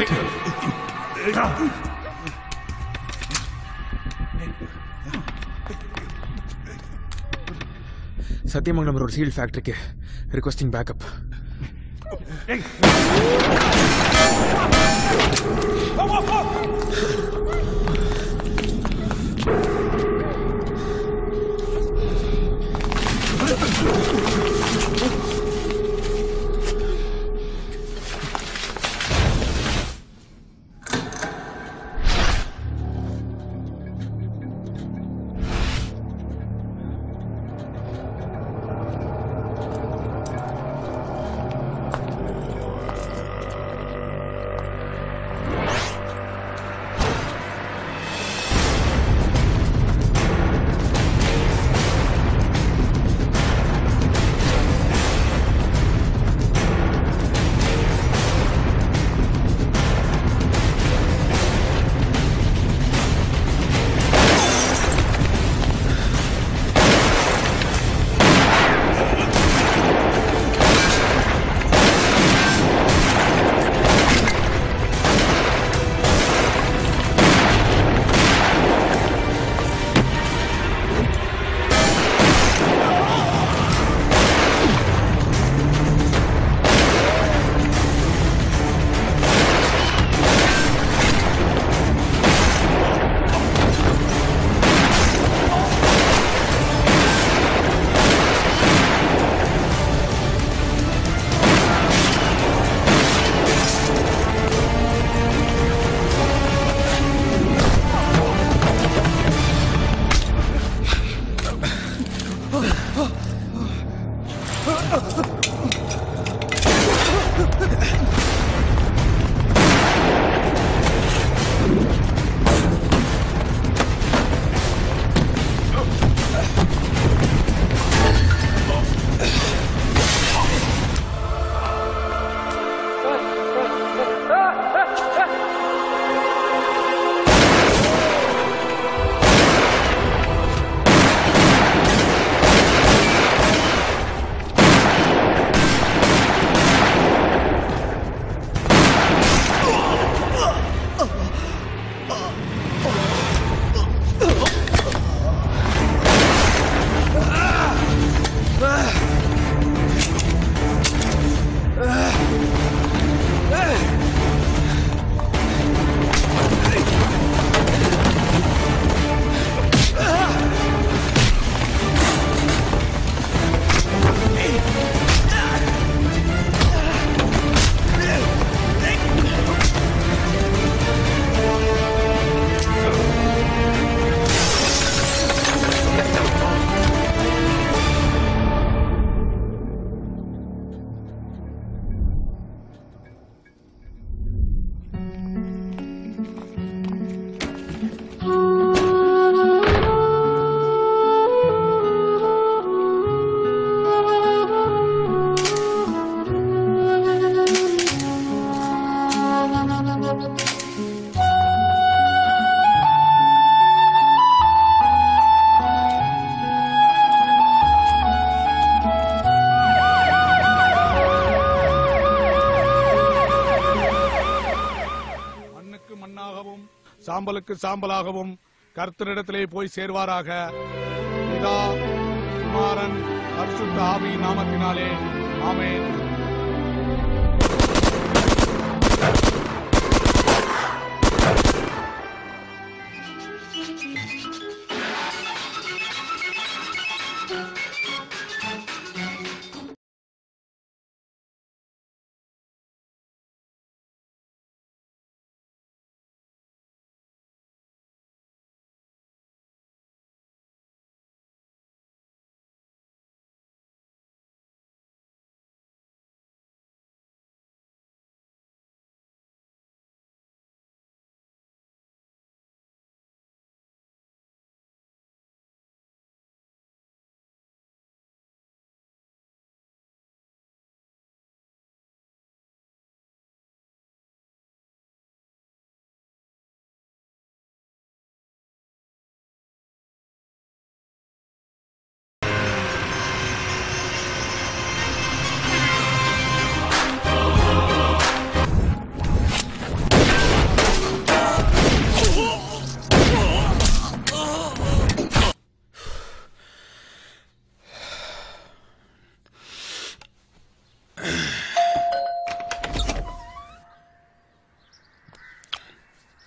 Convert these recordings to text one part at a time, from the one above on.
சத்தியமங்கலம் ஒரு seal ஃபேக்டரிக்கு requesting backup மண்ணுக்கு மண்ணாகவும் சாம்பலுக்கு சாம்பலாகவும் கர்த்தரிடத்திலே போய் சேர்வாராக பிதா குமாரன் பரிசுத்த ஆவி நாமத்தினாலே ஆமென்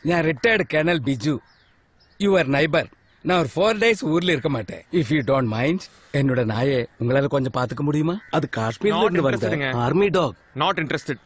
நான் retired colonel Biju your neighbour நான் ஒரு ஃபோர் டேஸ் ஊர்ல இருக்க மாட்டேன் இஃப் யூ டோன்ட் மைண்ட் என்னோட நாயை உங்களால கொஞ்சம் பாத்துக்க முடியுமா அது காஷ்மீர்ல Not இருந்து வந்த interested-ங்க. ஆர்மி டாக் நாட் இன்ட்ரெஸ்டட்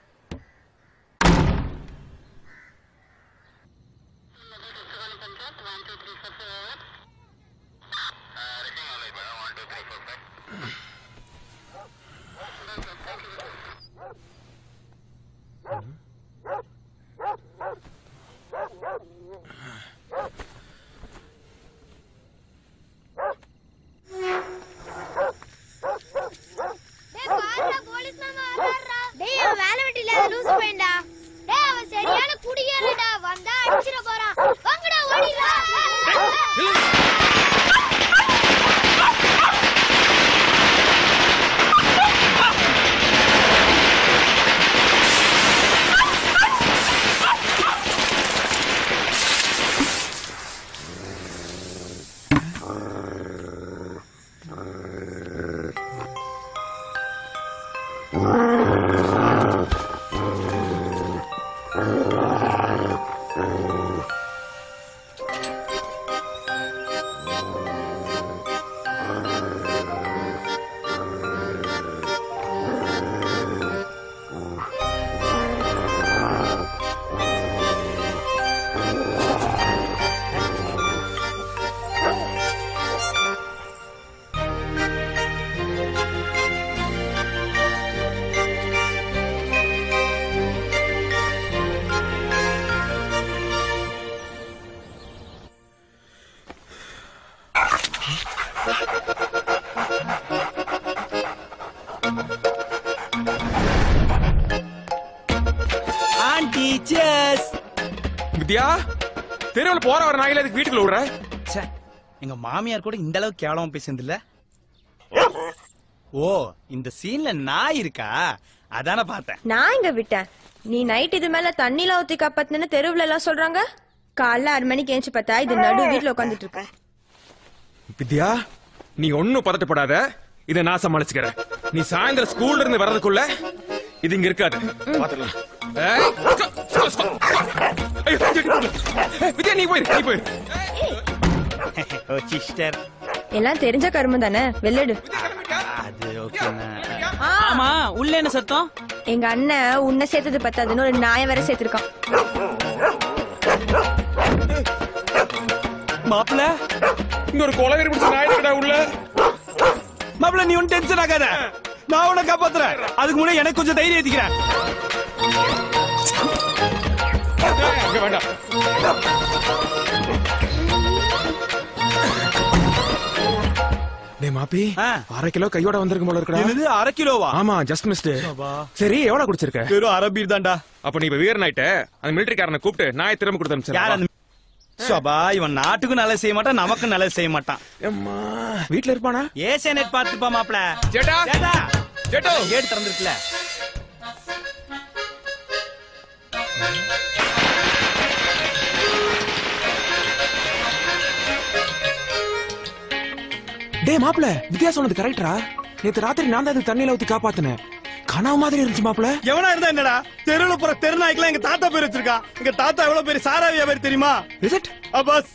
டேய் பாருடா போலீஸ் மாமா வர்றாருடா டேய் அவன் வேலை வெட்டில லூசு பையன்டா டேய் அவன் சரியான குடிகாரடா வந்தா அடிச்சிர போறான் வாங்கடா ஓடிடலாம் ஆண்டி சேஸ் வித்யா தெருவுல போற வர நாயில அதுக்கு வீட்டுக்குள்ள விடுற ச்சே எங்க மாமியார் கூட இந்த அளவுக்கு கேவலமா பேசுனது இல்ல ஓ இந்த சீன்ல நாய் இருக்கா அதான பார்த்தேன் நான் இங்க விட்டேன் நீ நைட் இது மேல தண்ணில ஊத்தி காப்பாத்துன்னு தெருவுல எல்லாம் சொல்றாங்க காலைல ஆறு மணிக்கு ஏஞ்சி பார்த்தா இது நடு வீட்டுல உட்காந்துட்டு இருக்கேன் வித்யா நீ ஒன்னும் பதட்டப்படாத இத நான் சமாளிச்சுக்கிறேன் நீ சாயந்தரம் ஸ்கூல்ல இருந்து வர்றதுக்குள்ள இது இங்க இருக்காது பாத்துடலாம் ஏய், ஸ்கோ, ஸ்கோ, ஸ்கோ, ஸ்கோ. ஐயோ, செடி போடல. ஏய், வித்யா நீ போயிரு நீ போயிரு ஓ சிஸ்டர் எல்லாம் தெரிஞ்ச கருமம் தானே வெள்ளடு அது ஓகேண்ணா ஆ, ஆமா உள்ள என்ன சத்தம் எங்க அண்ணன் உன்னை சேர்த்தது பத்தாதுன்னு ஒரு நாயை வேற சேர்த்திருக்கான் மாப்பிள இங்க ஒரு கொலவெறி பிடிச்ச நாய் இருக்குடா உள்ள மாப்பிள நீ ஒன்னும் டென்ஷன் ஆகாத நான் உன்னை காப்பாத்துறேன் அதுக்கு முன்னாடி எனக்கு கொஞ்சம் தைரியம் ஏத்திக்கிறேன் ஏய், அங்க வேண்டாம் டேய் மாப்பி ஆ. அரை கிலோ கையோட வந்திருக்கும் போல இருக்கடா என்னது அரை கிலோவா ஆமா ஜஸ்ட் மிஸ்ட் சரி எவ்வளவு குடிச்சிருக்க வெறும் அரை பீர் தான்டா அப்ப நீ இப்ப வீரன் ஆயிட்ட அந்த மிலிட்டரிக்காரனை கூப்பிட்டு நாயை திரும்ப கொடுத்து யார் அனுப்பிச்சிடலாம் அந்த சபா இவன் நாட்டுக்கும் நல்லது செய்ய மாட்டான் நமக்கும் நல்லது செய்ய மாட்டான் அம்மா வீட்ல இருப்பானா ஏசியா நெட் பாத்துப்பா மாப்பிள ஜேட்டா ஏடா ஜேட்டோ கேட் திறந்திருக்குல டேய் மாப்ள வித்யா சொன்னது கரெக்டா நேத்து ராத்திரி நான் தான் அதுக்கு தண்ணியில ஊத்தி காப்பாத்தினேன் கனவு மாதிரி இருந்துச்சு மாப்ள எவனா இருந்தா என்னடா தெருவுல போற தெருநாய்க்கெல்லாம் எங்க தாத்தா பேர் வச்சிருக்கான் எங்க தாத்தா எவ்வளவு பெரிய சாரா வியாபாரி தெரியுமா இஸ் இட் அப்பாஸ்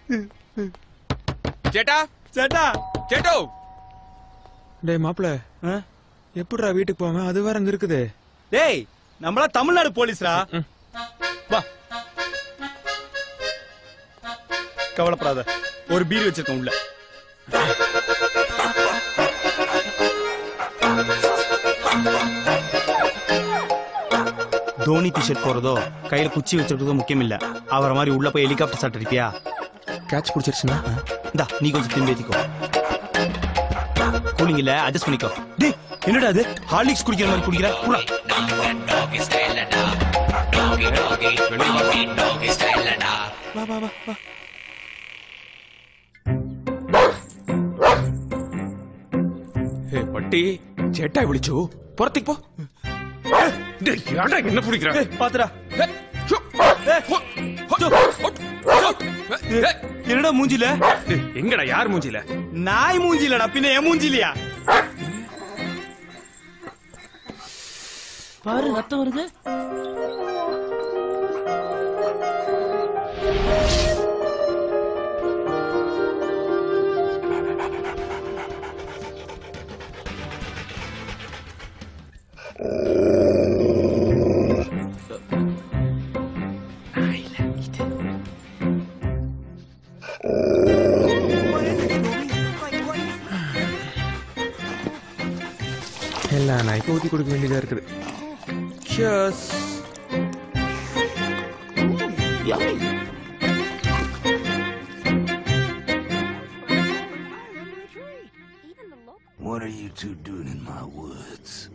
ஜேட்டா சேட்டா ஜேட்டோ டேய் மாப்ள எப்படிடா வீட்டுக்கு போவேன் அது வேற அங்க இருக்குது டேய் நம்மளா தமிழ்நாடு போலீஸ்ரா வா கவலைப்படாத ஒரு பீர் வச்சிருக்கோம் உள்ள தோனி டிஷர்ட் போறதோ கையில குச்சி வச்சிருக்கிறதோ முக்கியம் இல்ல அவரை மாதிரி உள்ள போய் ஹெலிகாப்டர் ஷாட் அடிப்பியா கேட்ச் பிடிச்சிருச்சுன்னா இந்தா நீ கொஞ்சம் திரும்பி ஏத்திக்கோ கூலிங் இல்ல அட்ஜஸ்ட் பண்ணிக்கோ டேய் என்னடா அது ஹார்லிக்ஸ் குடிக்கிற மாதிரி குடிக்கிற புறா வா வா வா வா ஹே பட்டி ஜேட்டா விழிச்சு புறத்துக்கு போ டேய் ஏன்டா என்ன பிடிக்கிற ஏய் பாத்துடா ஏய், ஷோ. ஏய், ஹோ, ஹோ, சோ. ஹோ, ஹோ. ஏய், என்னடா மூஞ்சில டேய், எங்கடா யார் மூஞ்சில நாய் மூஞ்சிலடா பின்ன என் மூஞ்சிலியா பாரு ரத்தம் வருது எல்லா நாய்க்கும் ஊத்தி கொடுக்க வேண்டியதா இருக்குது Cheers. What are you two doing in my woods?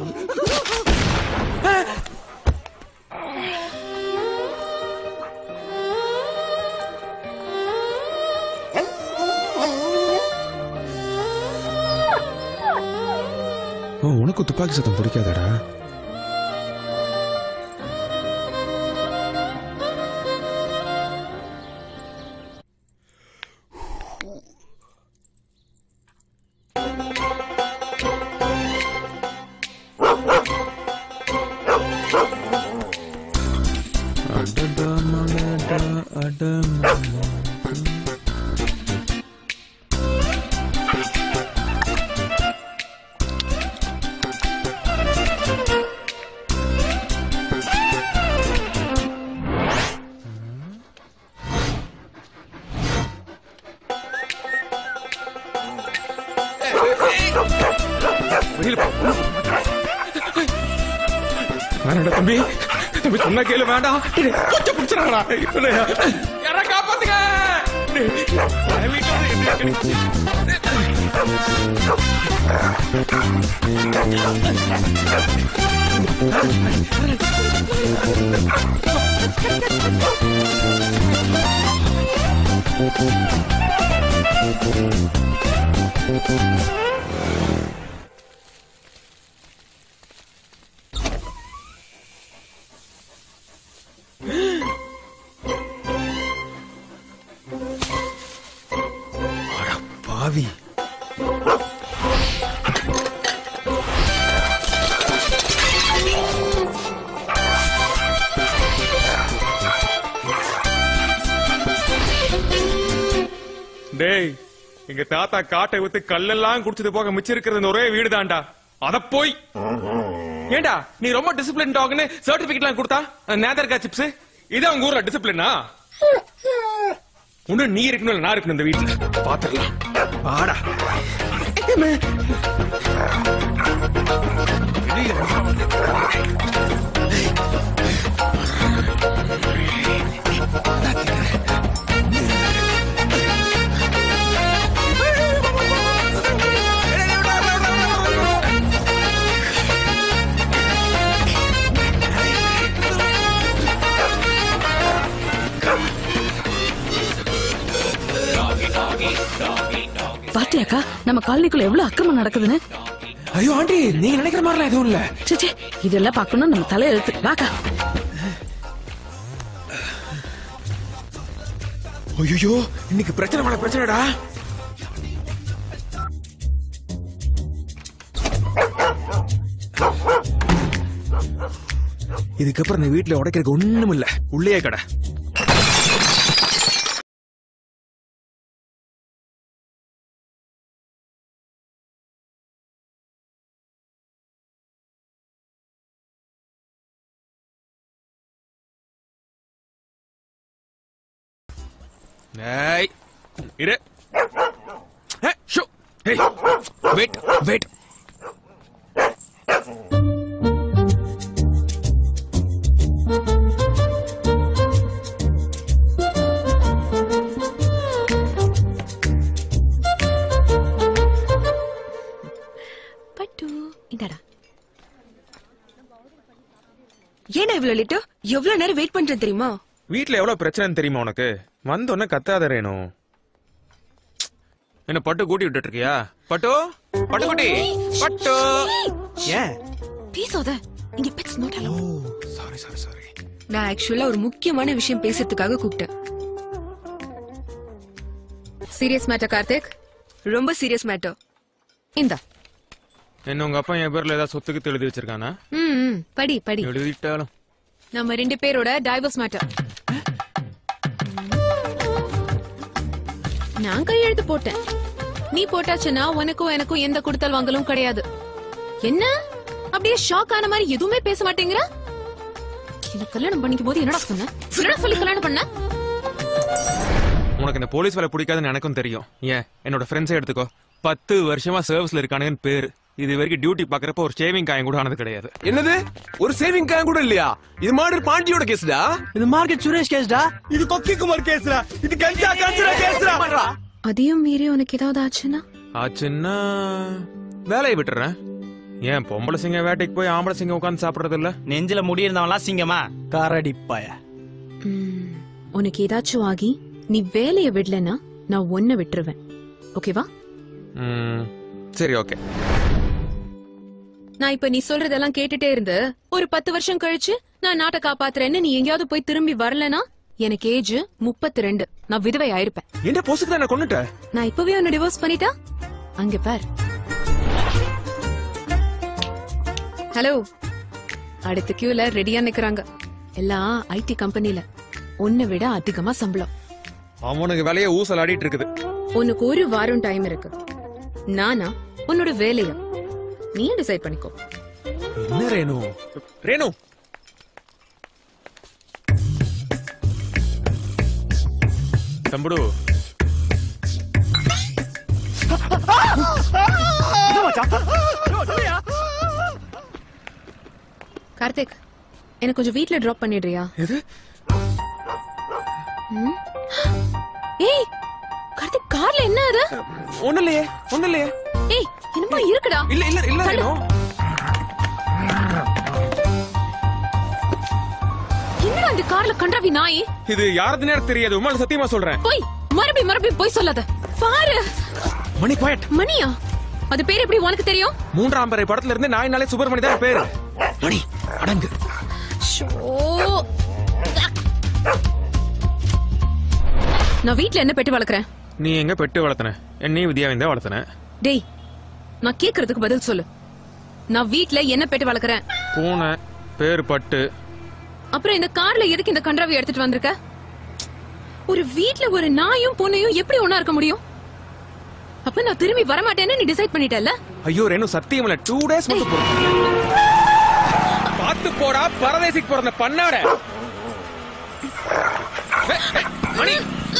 ஓ உனக்கு துப்பாக்கி சத்தம் பிடிக்காதடா அடடா மலடா அடமலா. வெளியில போ. வேணாடா தம்பி தம்பி சொன்னா கேளு வேண்டாம் டேய், கொஞ்சம் பிடிச்சிடறா யாரா காப்பாத்துங்க டேய், என் வீட்டுல வந்து என்ன இருக்கு? அட பாவி டேய் எங்க தாத்தா காட்டை வித்து கல்லெல்லாம் குடிச்சது போக மிச்சம் இருக்கிறது இந்த ஒரே வீடு தான்டா அத போய் ஏண்டா நீ ரொம்ப டிசிப்ளின் டாக்னு சர்டிபிகேட் எல்லாம் கொடுத்தா நேதர்கா சிப்ஸ் இது உங்க ஊர்ல டிசிப்ளினா ஒண்ணு நீ இருக்கணும் இல்ல நான் இருக்கணும் இந்த வீட்டுல பாத்துடலாம் ஆடா பாத்தியாக்கா நம்ம காலனிக்குள்ள எவ்வளவு அக்கிரமம் நடக்குதுன்னு ஐயோ ஆண்டி நீங்க நினைக்கிற மாதிரிலாம் எதுவும் இல்ல ச்சே, ச்சே இதெல்லாம் பார்க்கணும் நம்ம தலையெழுத்து வாக்கா ஐயோ இன்னைக்கு பிரச்சனை மேல பிரச்சனைடா இதுக்கப்புறம் இந்த வீட்டுல உடைக்கிறதுக்கு ஒண்ணும் இல்ல உள்ளே கடை ஏய் இரு ஏய், ஷோ. ஏய், wait, wait. பட்டு இந்தடா ஏன்னா இவ்வளவு லேட்டு எவ்வளவு நேரம் வெயிட் பண்றேன் தெரியுமா வீட்ல எவ்வளவு பிரச்சனைன்னு தெரியுமா உனக்கு வந்த உடனே கத்தாத ரேணு என்ன பட்டு கூட்டி விட்டுட்டு இருக்கியா பட்டு பட்டுக்குட்டி பட்டு ஏன் பேசாத இங்க pets not oh sorry sorry sorry நான் ஆக்சுவலா ஒரு முக்கியமான விஷயம் பேசுறதுக்காக கூப்பிட்டேன் சீரியஸ் மேட்டர் கார்த்திக் ரொம்ப சீரியஸ் மேட்டர் இந்தா என்ன உங்க அப்பா என் பேர்ல ஏதாவது சொத்துக்கு எழுதி வச்சிருக்கானா ம், ம், படி படி எழுதிட்டாலும் நம்ம ரெண்டு பேரோட டைவர்ஸ் மேட்டர் நான் கையெழுத்து போட்டேன் நீ போட்டாச்சுன்னா உனக்கும் எனக்கும் எந்த கொடுத்தல் வாங்கலும் கிடையாது என்ன அப்படியே ஷாக் ஆன மாதிரி எதுவுமே பேச மாட்டேங்கிற எனக்கு கல்யாணம் பண்ணிக்கும் போது என்னடா சொன்ன என்னடா சொல்லி கல்யாணம் பண்ண உனக்கு இந்த போலீஸ் வேலை பிடிக்காதுன்னு எனக்கும் தெரியும் ஏன் என்னோட ஃப்ரெண்ட்ஸை எடுத்துக்கோ பத்து வருஷமா சர்வீஸ்ல இருக்கானுங்கன்னு பேரு இது வரைக்கும் டியூட்டி பாக்குறப்ப ஒரு ஷேவிங் காயம் கூட ஆனது கிடையாது என்னது ஒரு சேவிங் காயம் கூட இல்லையா இது மாதிரி பாண்டியோட கேஸ்டா இது மார்க்கெட் சுரேஷ் கேஸ்டா இது கொக்கி குமார் கேஸ்டா இது கஞ்சா கஞ்சா கேஸ்டா அதையும் மீறி உனக்கு ஏதாவது ஆச்சுன்னா ஆச்சுன்னா வேலையை விட்டுறேன் ஏன் பொம்பளை சிங்க வேட்டைக்கு போய் ஆம்பளை சிங்கம் உட்காந்து சாப்பிடுறது இல்ல நெஞ்சில முடி இருந்தவன்லாம் சிங்கமா காரடிப்பாய ம், உனக்கு ஏதாச்சும் ஆகி நீ வேலையை விடலனா நான் ஒன்ன விட்டுருவேன் ஓகேவா ம், சரி ஓகே நான் இப்ப நீ சொல்றதெல்லாம் கேட்டுட்டே இருந்து ஒரு பத்து வருஷம் கழிச்சு நான் நாட்டை காப்பாத்துறேன்னு நீ எங்கேயாவது போய் திரும்பி வரலனா எனக்கு ஏஜ் முப்பத்தி ரெண்டு நான் விதவை ஆயிருப்பேன் என்ன பொசுக்கு தான் கொண்டுட்ட நான் இப்பவே உன்னை டிவோர்ஸ் பண்ணிட்டா அங்க பார் ஹலோ அடுத்த கியூல ரெடியா நிக்கறாங்க எல்லாம் ஐடி கம்பெனில உன்னை விட அதிகமா சம்பளம் அவனுக்கு வேலையை ஊசல் ஆடிட்டு இருக்குது உனக்கு ஒரு வாரம் டைம் இருக்கு நானா உன்னோட வேலையா நீ டிசைட் பண்ணிக்கோ என்ன ரேணு ரேணு தம்புடு கார்த்திக் எனக்கு கொஞ்சம் வீட்ல டிராப் பண்ணிடுறியா எது ம்? ஏய் கார்த்திக் கார்ல என்ன அது ஒண்ணு இல்லையே ஒண்ணு இல்லையே ஏய் என்னமோ இருக்குடா இல்ல இல்ல இல்ல தள்ளு. ரேணு என்னடா இந்த கார்ல கண்டாவி நாய் இது யாரது நேரம் தெரியாது உமால சத்தியமா சொல்றேன் போய் மறுபடி மறுபடி போய் சொல்லாத பாரு மணி குவாய்ட் மணியா அது பேர் எப்படி உனக்கு தெரியும் மூன்றாம் பிறை படத்துல இருந்து நாய் நாளே சுப்பிரமணி தான் பேரு மணி அடங்கு ஷோ நான் வீட்ல என்ன பெட்டு வளர்க்கறேன் நீ எங்க பெட்டு வளர்த்தன என்னையும் வித்யாவையும் தான் வளர்த்தன டேய் நான் கேக்குறதுக்கு பதில் சொல்லு நான் வீட்ல என்ன பெட்டு வளர்க்கறேன் பூனை பேரு பட்டு அப்புறம் இந்த கார்ல எதுக்கு இந்த கன்றாவி எடுத்துட்டு வந்திருக்க ஒரு வீட்ல ஒரு நாயும் பூனையும் எப்படி ஒண்ணா இருக்க முடியும் அப்ப நான் திரும்பி வரமாட்டேன்னு நீ டிசைட் பண்ணிட்டல்ல ஐயோ ரேணு சத்தியம் இல்ல டூ டேஸ் மட்டும் பொறுத்து. பாத்து போடா பரதேசிக்கு பிறந்த பண்ணாட ஏய், ஏய், Mani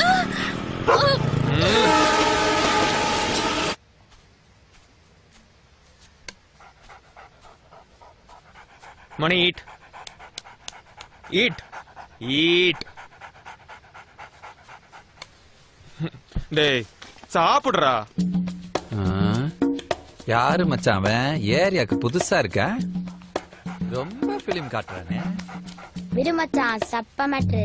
Mani eat eat eat டேய் சாப்பிடுறா ஆ, யாரு மச்சான் அவன் ஏரியாக்கு புதுசா இருக்க ரொம்ப பிலிம் காட்டுறானே விடு மச்சான் சப்ப மேட்ரு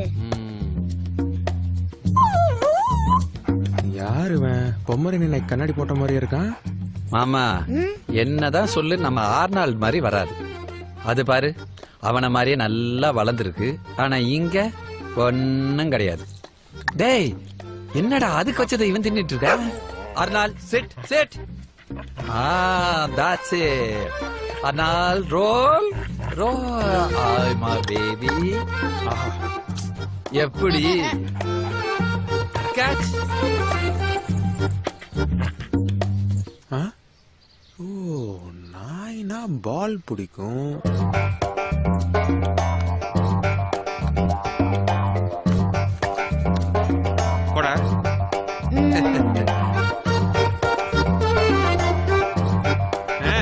யாரு இவன் பொம்மரி நிலை கண்ணாடி போட்ட மாதிரி இருக்கான் மாமா என்னதான் சொல்லு நம்ம ஆர்னால்ட் மாதிரி வராது அது பாரு அவன மாதிரியே நல்லா வளர்ந்துருக்கு ஆனா இங்க ஒன்னும் கிடையாது டேய் என்னடா அதுக்கு வச்சதை இவன் தின்னுட்டு இருக்க Arnold sit sit ah that's it Arnold roll roll I my baby எப்படி கேட்ச் ஆ? ஓ நாய்னா பால் பிடிக்கும் போடா ஆ.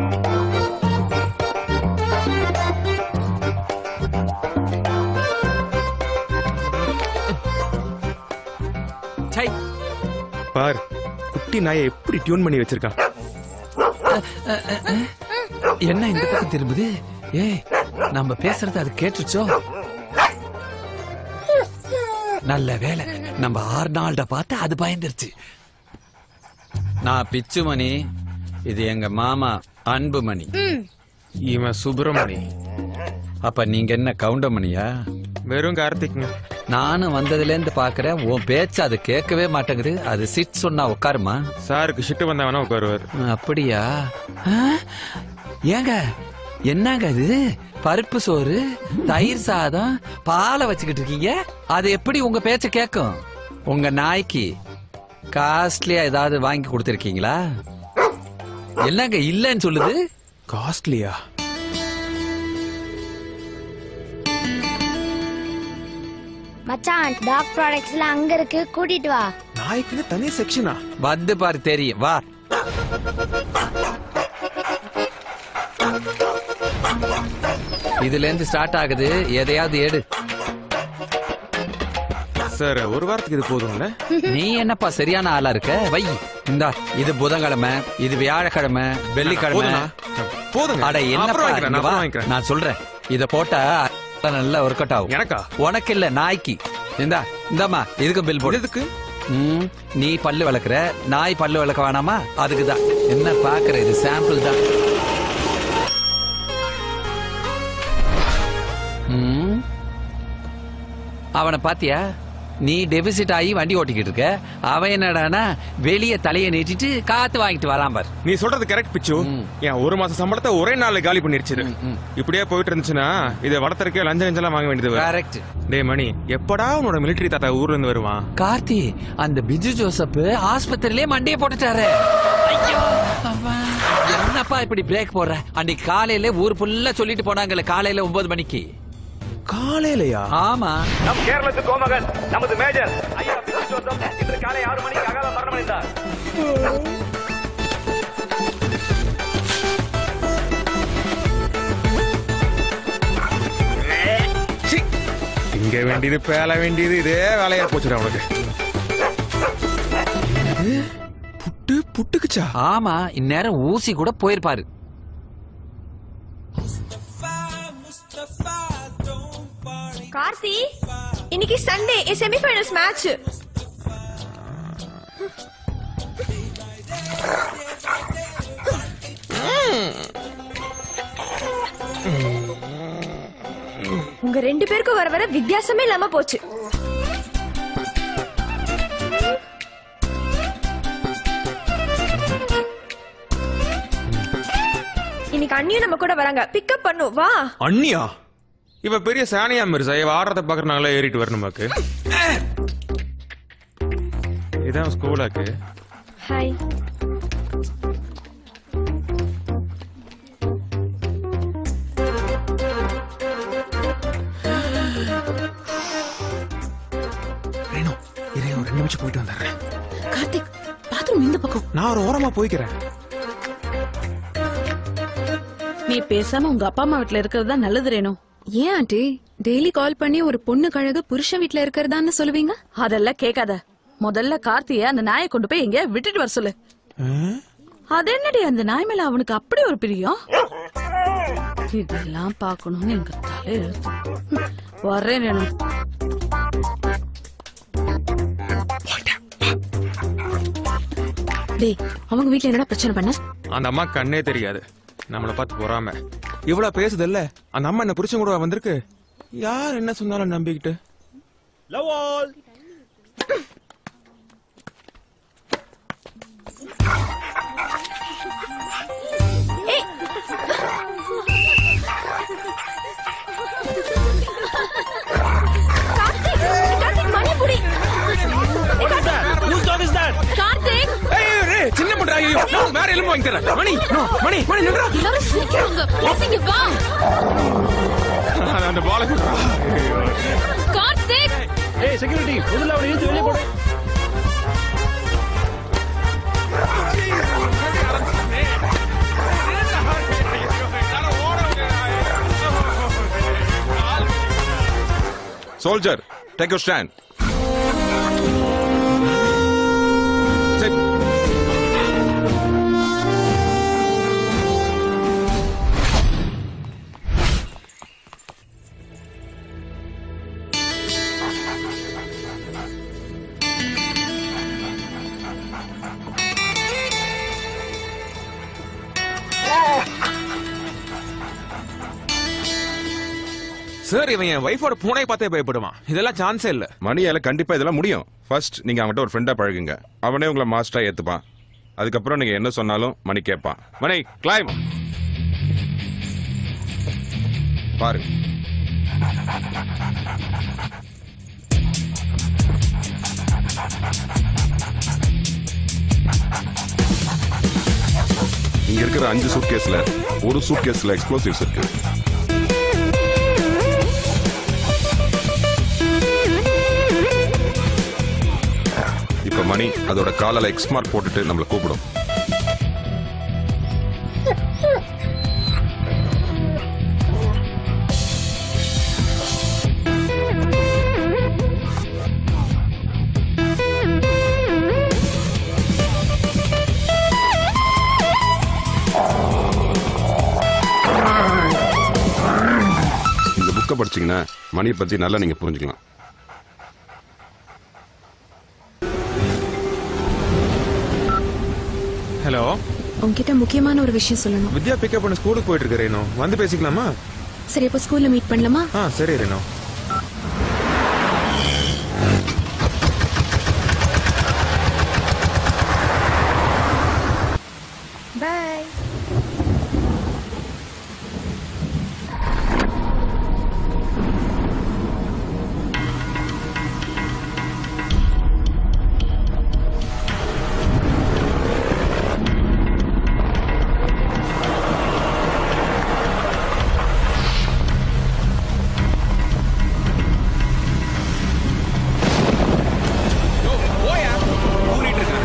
சை பார் குட்டி நாயை எப்படி டியூன் பண்ணி வச்சிருக்கான் என்ன இந்த பக்கம் திரும்புது ஏய் நம்ம பேசுறது அது கேட்டுச்சோ நல்ல வேலை நம்ம ஆர்னால்ட பார்த்து அது பயந்துருச்சு நான் பிச்சுமணி இது எங்க மாமா அன்புமணி இவன் சுப்பிரமணி அப்ப நீங்க என்ன கவுண்டமணியா வெறும் கார்த்திக்ங்க நானும் வந்ததுல இருந்து பாக்குறேன் உன் பேச்சு அது கேட்கவே மாட்டேங்குது அது சிட் சொன்னா உட்காருமா சாருக்கு ஷிட்டு வந்தா வேணா உட்காருவார் அப்படியா ஆ? ஏங்க என்னங்க இது பருப்பு சோறு தயிர் சாதம் பாலை வச்சுக்கிட்டு இருக்கீங்க அது எப்படி உங்க பேச்ச கேட்கும் உங்க நாய்க்கு காஸ்ட்லியா ஏதாவது வாங்கி கொடுத்துருக்கீங்களா என்னங்க இல்லன்னு சொல்லுது காஸ்ட்லியா மச்சான் டாக் ப்ராடக்ட்ஸ்லாம் அங்க இருக்கு கூட்டிட்டு வா நாய்க்குன்னு தனி செக்ஷனா வந்து பாரு தெரியும் வா இதுல இருந்து ஸ்டார்ட் ஆகுது எதையாவது எடு சார் ஒரு வாரத்துக்கு இது போதும்ல நீ என்னப்பா சரியான ஆளா இருக்க வை இந்தா இது புதன்கிழமை இது வியாழக்கிழமை வெள்ளிக்கிழமை போதும்ண்ணா. போதுங்க அட அப்புறம் என்னப்பா வாங்கிக்கிறேன், இங்க அப்புறம் வா. வாங்கிக்கிறேன். நான் சொல்றேன் இத போட்டா நல்லா ஒர்க் அவுட் ஆகும் எனக்கா உனக்கு இல்ல நாய்க்கு இந்தா இந்தாம்மா இதுக்கு பில் போடு எதுக்கு ம், நீ பல்லு விளக்குற நாய் பல்லு விளக்க வேணாமா அதுக்கு தான் என்ன பாக்குற இது சாம்பிள் தான் ம். அவனை பாத்தியா நீ டெபிசிட் ஆகி வண்டி ஓட்டிக்கிட்டு இருக்க அவன் என்னடானா வெளிய தலைய நீட்டிட்டு காத்து வாங்கிட்டு வரான் பார் நீ சொல்றது கரெக்ட் பிச்சு என் ஒரு மாச சம்பளத்தை ஒரே நாள்ல காலி பண்ணிருச்சு இப்படியே போயிட்டு இருந்துச்சுன்னா இதை வளர்த்தறக்கே லஞ்ச லஞ்செல்லாம் வாங்க வேண்டியது வரும். கரெக்ட் டேய் மணி எப்படா உன்னோட மிலிட்டரி தாத்தா ஊர்ல இருந்து வருவான் கார்த்தி அந்த பிஜு ஜோசப் ஆஸ்பத்திரியிலே மண்டைய போட்டுட்டாரு ஐயோ அம்மா. என்னப்பா இப்படி பிரேக் போடுற அன்னைக்கு காலையில ஊர் ஃபுல்லா சொல்லிட்டு போனாங்கல்ல காலையில ஒன்பது மணிக்கு காலையிலயா ஆமா நம் கேரளத்து கோமகன் நமது மேஜர் ஐயா பிச்சு ஜோசப் இன்று காலை ஆறு மணிக்கு அகால மரணமடைந்தார் சி, திங்க வேண்டியது பேல வேண்டியது இதே வேலையா போச்சுடா உனக்கு என்னது? புட்டு புட்டுக்குச்சா ஆமா இந்நேரம் ஊசி கூட போயிருப்பாரு கார்த்தி இன்னைக்கு சண்டே செமிஃபைனல்ஸ் மேட்ச் உங்க ரெண்டு பேருக்கும் வர வர வித்தியாசமே இல்லாம போச்சு இன்னைக்கு அண்ணியும் நம்ம கூட வராங்க பிக்கப் பண்ணும் வா அண்ணியா இவ பெரிய சானியா மிர்சா இவ ஆடுறத பாக்குறனால ஏறிட்டு வரணுமாக்கு இதான் ஸ்கூலாக்கு ஹாய் ரேணு இரு ஒரு ரெண்டு நிமிஷம் போயிட்டு வந்துடுறேன் கார்த்திக் பாத்ரூம் இந்த பக்கம் நான் ஒரு ஓரமா போய்க்கிறேன் நீ பேசாம உங்க அப்பா அம்மா வீட்ல இருக்கிறது தான் நல்லது ரேணு ஏன் ஆண்டி டெய்லி கால் பண்ணி ஒரு பொண்ணு கழகு புருஷன் வீட்ல இருக்கிறதான்னு சொல்லுவீங்க அதெல்லாம் கேட்காத முதல்ல கார்த்திய அந்த நாயை கொண்டு போய் எங்க விட்டுட்டு வர சொல்லு அது என்னடி அந்த நாய் மேல அவனுக்கு அப்படி ஒரு பிரியம் இதெல்லாம் பார்க்கணும்னு எங்க தலை எழுத்து ம், வர்றேன் ரேணு டேய் அவங்க வீட்ல என்னடா பிரச்சனை பண்ண அந்த அம்மா கண்ணே தெரியாது நம்மள பார்த்து பொறாம இவ்வளவு பேசுது இல்ல அந்த அம்மா என்ன புருஷன் கூட வந்திருக்கு யார் என்ன சொன்னாலும் நம்பிக்கிட்டு லவ் ஆல் கார்த்திக் கார்த்திக் மணி புடி Whose dog is that? Karthik ஏய், ஏய், ஏய், சின்ன பண்றா ஐயோ நான் வேற எலும்பு வாங்கி தரேன் மணி no, மணி மணி நின்றா எல்லாரும் சிரிக்கிறாங்க Please இங்க வா அந்த பால கார்த்திக் ஏய் செக்யூரிட்டி முதல்ல அவனை இழுத்து வெளியே போடு Soldier, take your stand. Sit. Sir இவன் என் வைஃபோட பூனை பார்த்தே பயப்படுவான் இதெல்லாம் சான்ஸே இல்ல மணியால கண்டிப்பா இதெல்லாம் முடியும் ஃபர்ஸ்ட் நீங்க அவன்கிட்ட ஒரு ஃப்ரெண்டா பழகுங்க அவனே உங்களை மாஸ்டரா ஏத்துப்பான் அதுக்கப்புறம் நீங்க என்ன சொன்னாலும் மணி கேட்பான் மணி கிளைம் பாரு இங்க இருக்கிற அஞ்சு சூட் கேஸ்ல ஒரு சூட் கேஸ்ல எக்ஸ்ப்ளோசிவ்ஸ் இருக்கு இப்ப மணி அதோட காலால எக்ஸ் மார்க் போட்டுட்டு நம்மள கூப்பிடும் இந்த புக்கை படிச்சீங்கன்னா மணியை பத்தி நல்லா நீங்க புரிஞ்சுக்கலாம் ஹலோ உன்கிட்ட முக்கியமான ஒரு விஷயம் சொல்லணும் வித்யா பிக்கப் பண்ண ஸ்கூலுக்கு போயிட்டு இருக்க ரேணு வந்து பேசிக்கலாமா சரி அப்போ ஸ்கூல்ல மீட் பண்ணலாமா ஆ சரி ரேணு பாய் போயா ஊறிட்டு இருக்கேன்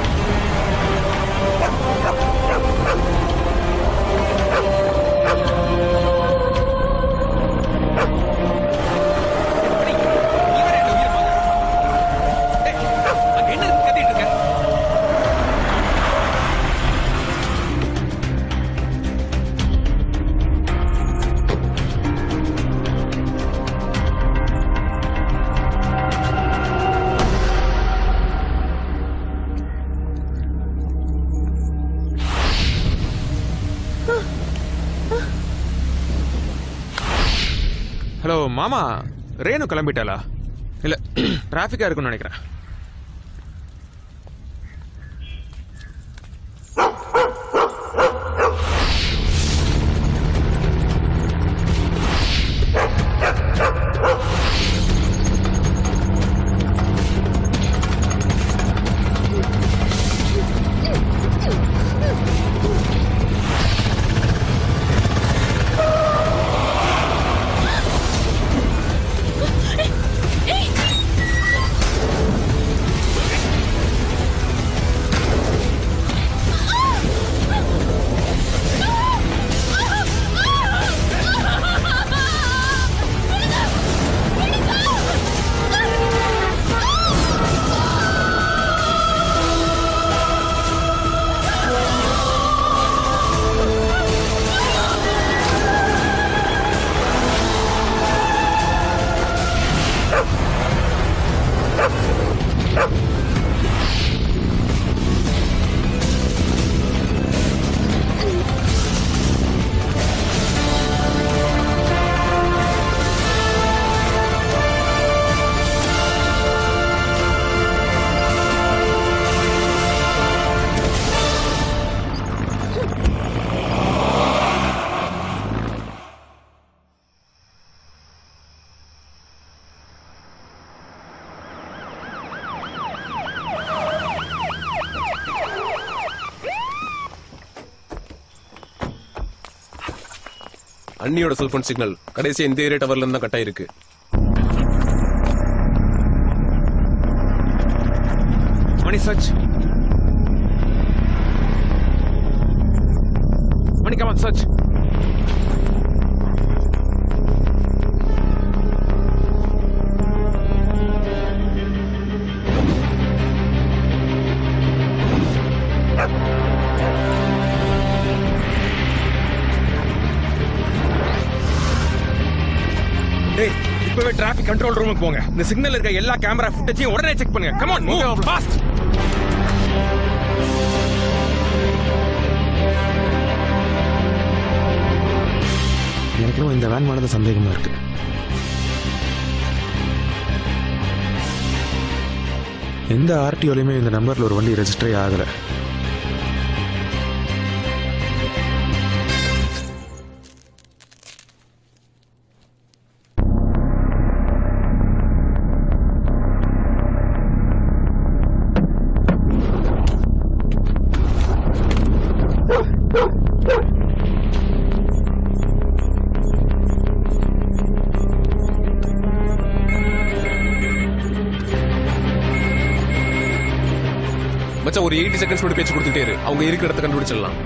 என்ன கத்திட்டு இருக்க ஹலோ மாமா ரேணு கிளம்பிட்டாளா இல்ல டிராஃபிக்கா இருக்கும்னு நினைக்கிறேன் அண்ணியோட செல்போன் சிக்னல் கடைசி இந்த ஏரியா டவர்ல இருந்து தான் கட் ஆயிருக்கு Mani search Mani come on search டேய் இப்பவே டிராஃபிக் கண்ட்ரோல் ரூமுக்கு போங்க இந்த சிக்னல் இருக்க எல்லா கேமரா ஃபுட்டேஜையும் உடனே செக் பண்ணுங்க கமான் மூவ் ஃபாஸ்ட் எனக்கும் இந்த வேன் மேல சந்தேகமா இருக்கு எந்த ஆர்டிஓலையுமே இந்த நம்பர்ல ஒரு வண்டி ரெஜிஸ்டரே ஆகல மச்சான் ஒரு எயிட்டி செகண்ட்ஸ் மட்டும் பேச்சு கொடுத்துட்டே இரு அவங்க இருக்கிற இடத்த கண்டுபிடிச்சிடலாம்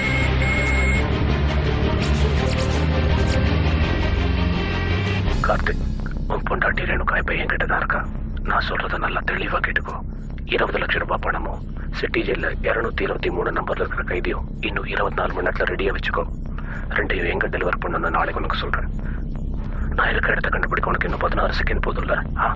கார்த்திக் உன் பொண்டாட்டி ரேணுகா இப்ப என்கிட்ட தான் இருக்கா நான் சொல்றத நல்லா தெளிவா கேட்டுக்கோ இருபது லட்சம் ரூபாய் பணமும் சிட்டி ஜெயில இருநூத்தி இருபத்தி மூணு நம்பர்ல இருக்கிற கைதியும் இன்னும் இருபத்தி நாலு மணி நேரத்துல ரெடியா வச்சுக்கோ ரெண்டையும் எங்க டெலிவர் பண்ணணும்னு நாளைக்கு உனக்கு சொல்றேன் நான் இருக்கிற இடத்த கண்டுபிடிக்க உனக்கு இன்னும் பதினாறு செகண்ட் போதும்ல ஆ?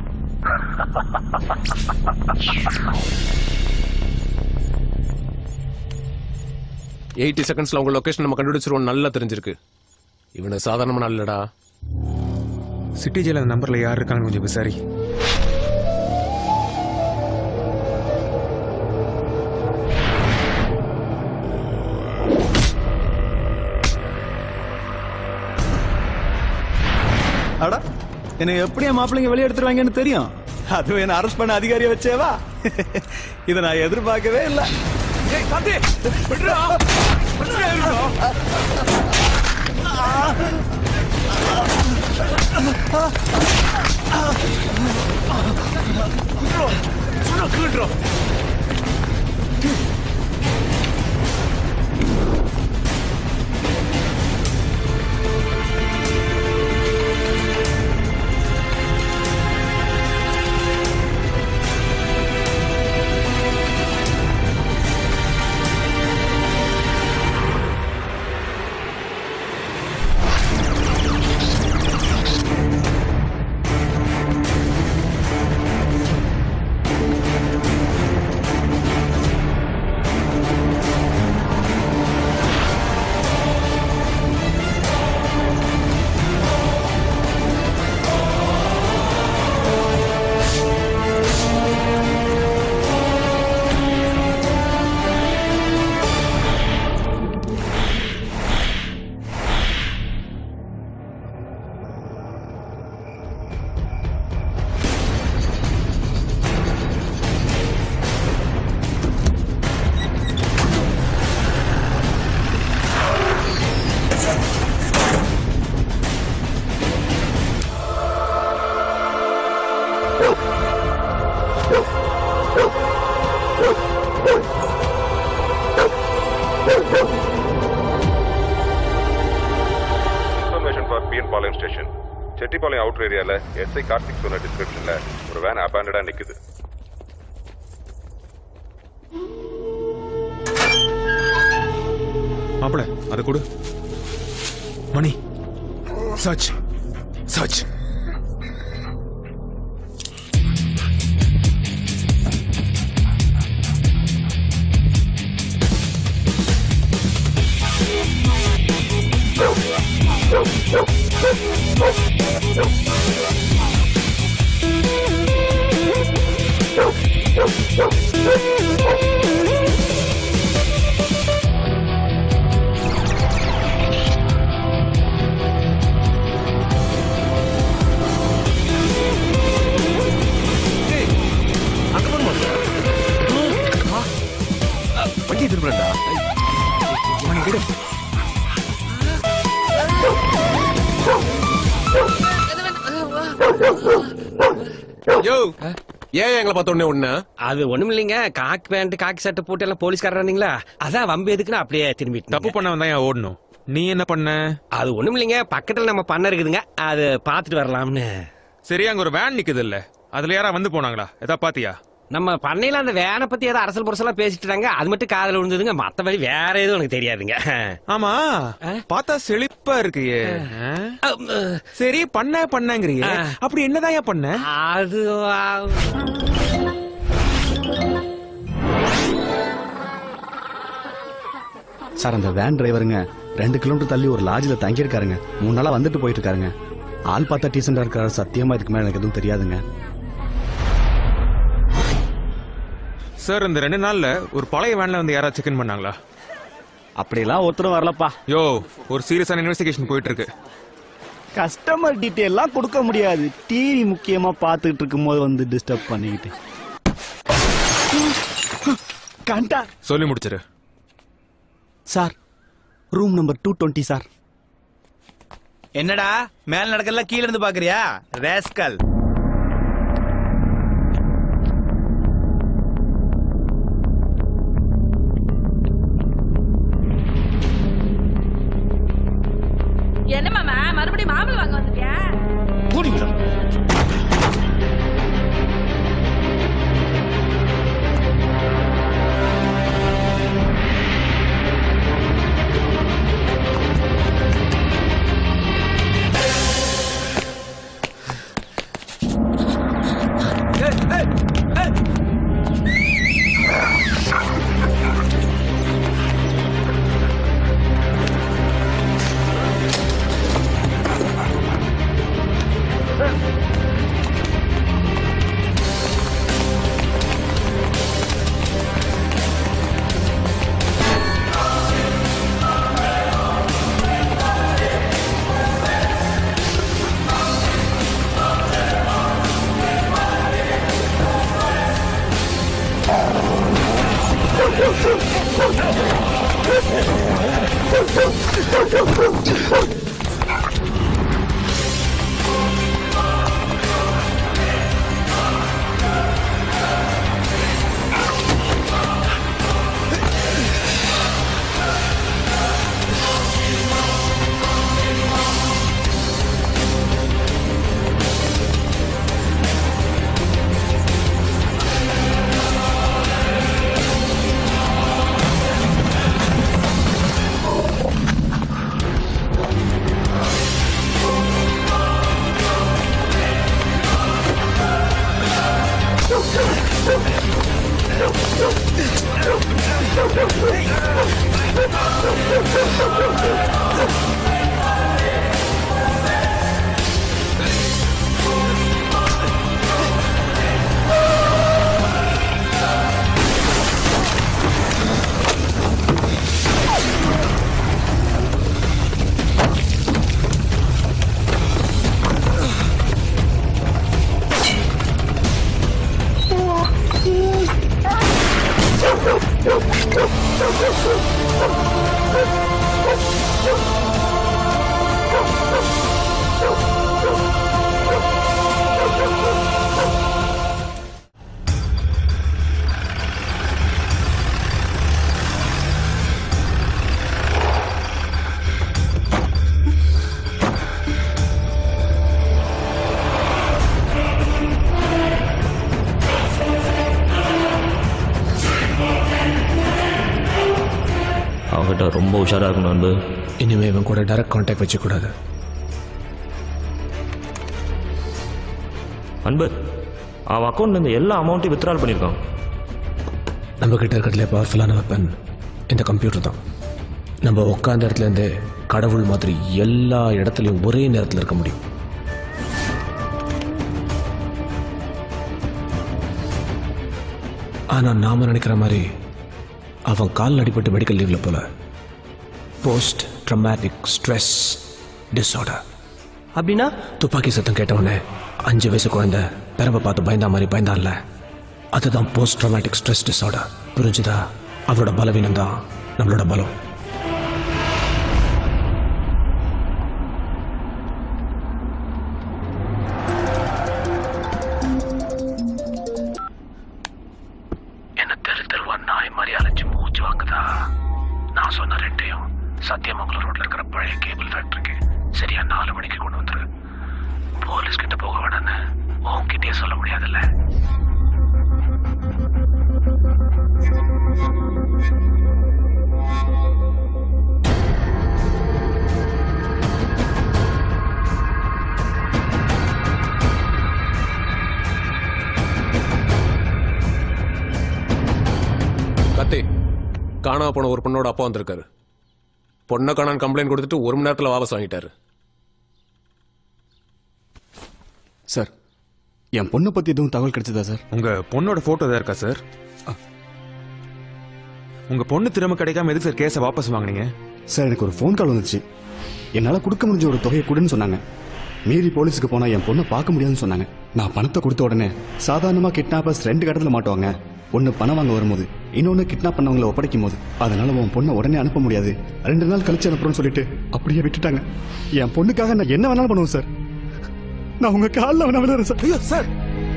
எயிட்டி செகண்ட்ஸ்ல உங்க லொகேஷன் நம்ம கண்டுபிடிச்சிருவோம் நல்லா தெரிஞ்சிருக்கு இவனை சாதாரணமான இல்லடா சிட்டி ஜெயில அந்த நம்பர்ல யார் இருக்காங்கன்னு கொஞ்சம் விசாரி அடா என்னை எப்படி என் மாப்பிள்ளைங்க வெளியே எடுத்துருவாங்கன்னு தெரியும் அதுவும் என்ன அரெஸ்ட் பண்ண அதிகாரியை வச்சேவா இதை நான் எதிர்பார்க்கவே இல்லை information for PN Palayam station Chettipalayam outer ஏரியால எஸ்ஐ கார்த்திக் சொன்ன டிஸ்கிரிப்ஷன்ல ஒரு வேன் அபேண்டடா நிக்குது மாப்பிள அதை கொடு மணி சர்ச் சர்ச் வண்டி திரும்புறா மணி கிடு யோ ஏன் எங்களை பார்த்த உடனே ஒண்ணு அது ஒண்ணும் இல்லைங்க காக் பேண்ட் காக்கி சட்டை போட்டு எல்லாம் போலீஸ்காரர் இருந்தீங்களா அதான் வம்பு எதுக்குன்னு அப்படியே திரும்பி தப்பு பண்ண வந்தா ஏன் ஓடணும் நீ என்ன பண்ண அது ஒண்ணும் இல்லைங்க பக்கத்துல நம்ம பண்ண இருக்குதுங்க அது பாத்துட்டு வரலாம்னு சரி அங்க ஒரு வேன் நிக்குது இல்ல அதுல யாரா வந்து போனாங்களா எதா பாத்தியா நம்ம பண்ணையில அந்த வேனை பத்தி ஏதோ அரசல் புரசலா பேசிட்டு இருந்தாங்க அது மட்டும் காதுல விழுந்ததுங்க மத்தபடி வேற எதுவும் எனக்கு தெரியாதுங்க ஆமா பார்த்தா செழிப்பா இருக்கியே ஆ? சரி பண்ண பண்ணங்கிறியே அப்படி என்னதான் பண்ண அது சார் அந்த வேன் டிரைவருங்க ரெண்டு கிலோமீட்டர் தள்ளி ஒரு லாட்ஜில் தங்கியிருக்காருங்க மூணு நாளா வந்துட்டு போயிட்டு இருக்காருங்க ஆள் பார்த்தா டீசெண்டா இருக்காரு சத்தியமா இதுக்கு மேல எனக்கு எதுவும் தெரியாதுங்க சார் இந்த ரெண்டு நாள்ல ஒரு பழைய வேன்ல வந்து யாராவது செக் இன் பண்ணாங்களா அப்படிலாம் ஒருத்தரும் வரலப்பா யோ ஒரு சீரியஸான இன்வெஸ்டிகேஷன் போயிட்டு இருக்கு கஸ்டமர் டீட்டெயிலாம் கொடுக்க முடியாது டிவி முக்கியமா பார்த்துட்டு இருக்கும்போது வந்து டிஸ்டர்ப் பண்ணிக்கிட்டு கண்டா சொல்லி முடிச்சிரு sir room number two twenty sir என்னடா மேல நடக்கலாம் கீழ இருந்து பாக்குறியா ரேஸ்கல் அவங்ககிட்ட ரொம்ப உஷாரா இருக்கணும் அன்பு இனிமே இவன் கூட டைரக்ட் கான்டாக்ட் வச்சுக்கூடாது அன்பு அவன் அக்கௌண்ட்லேருந்து எல்லா அமௌண்ட்டையும் வித்ட்ரால் பண்ணியிருக்கான் நம்ம கிட்ட இருக்கிறதுல பவர்ஃபுல்லான வெப்பன் இந்த கம்ப்யூட்டர் தான் நம்ம உட்காந்த இடத்துல இருந்து கடவுள் மாதிரி எல்லா இடத்துலையும் ஒரே நேரத்தில் இருக்க முடியும் ஆனா நாம நினைக்கிற மாதிரி அவன் கால் அடிபட்டு மெடிக்கல் லீவ்ல போல போஸ்ட் ட்ரமாட்டிக் ஸ்ட்ரெஸ் டிஸார்டர் அப்படின்னா துப்பாக்கி சத்தம் கேட்டவொடனே அஞ்சு வயசு குழந்தை பெரம்பை பார்த்து பயந்தா மாதிரி பயந்தான்ல அதுதான் போஸ்ட் ட்ரமாட்டிக் ஸ்ட்ரெஸ் டிஸார்டர் புரிஞ்சுதா அவரோட பலவீனம் தான் நம்மளோட பலம் என்ன தெரு தெருவா நாய் மாதிரி அலைஞ்சு மூச்சு வாங்குதா நான் சொன்ன ரெண்டையும் சத்தியமங்கலம் ரோட்ல இருக்கிற பழைய கேபிள் ஃபேக்டரிக்கு சரியா நாலு மணிக்கு கொண்டு வந்துரு போலீஸ் கிட்ட போக வேணான்னு உன்கிட்டயே சொல்ல முடியாதுல்ல கத்தி காணாம போன ஒரு பொண்ணோட அப்பா வந்திருக்காரு பொண்ணை காணான்னு கம்ப்ளைண்ட் கொடுத்துட்டு ஒரு மணி நேரத்தில் வாபஸ் வாங்கிட்டாரு சார் என் பொண்ணை பத்தி எதுவும் தகவல் கிடைச்சதா சார் உங்க பொண்ணோட போட்டோ தான் இருக்கா சார் உங்க பொண்ணு திறமை கிடைக்காம எதுக்கு சார் கேஸை வாபஸ் வாங்குனீங்க சார் எனக்கு ஒரு ஃபோன் கால் வந்துச்சு என்னால் கொடுக்க முடிஞ்ச ஒரு தொகையை கொடுன்னு சொன்னாங்க மீறி போலீஸுக்கு போனா என் பொண்ணை பார்க்க முடியாதுன்னு சொன்னாங்க நான் பணத்தை கொடுத்த உடனே சாதாரணமாக கிட்னாப்பர்ஸ் ரெண்டு கடத்தில் மாட்டுவாங்க ஒன்று பணம் வாங்க வரும்போது இன்னொன்று கிட்னாப் பண்ணவங்களை ஒப்படைக்கும் போது அதனால உன் பொண்ணை உடனே அனுப்ப முடியாது ரெண்டு நாள் கழிச்சு அனுப்புறோம்னு சொல்லிட்டு அப்படியே விட்டுட்டாங்க என் பொண்ணுக்காக நான் என்ன வேணாலும் பண்ணுவேன் சார் நான் உங்க காலில் வேணா விளையாடுறேன் சார் ஐயோ சார்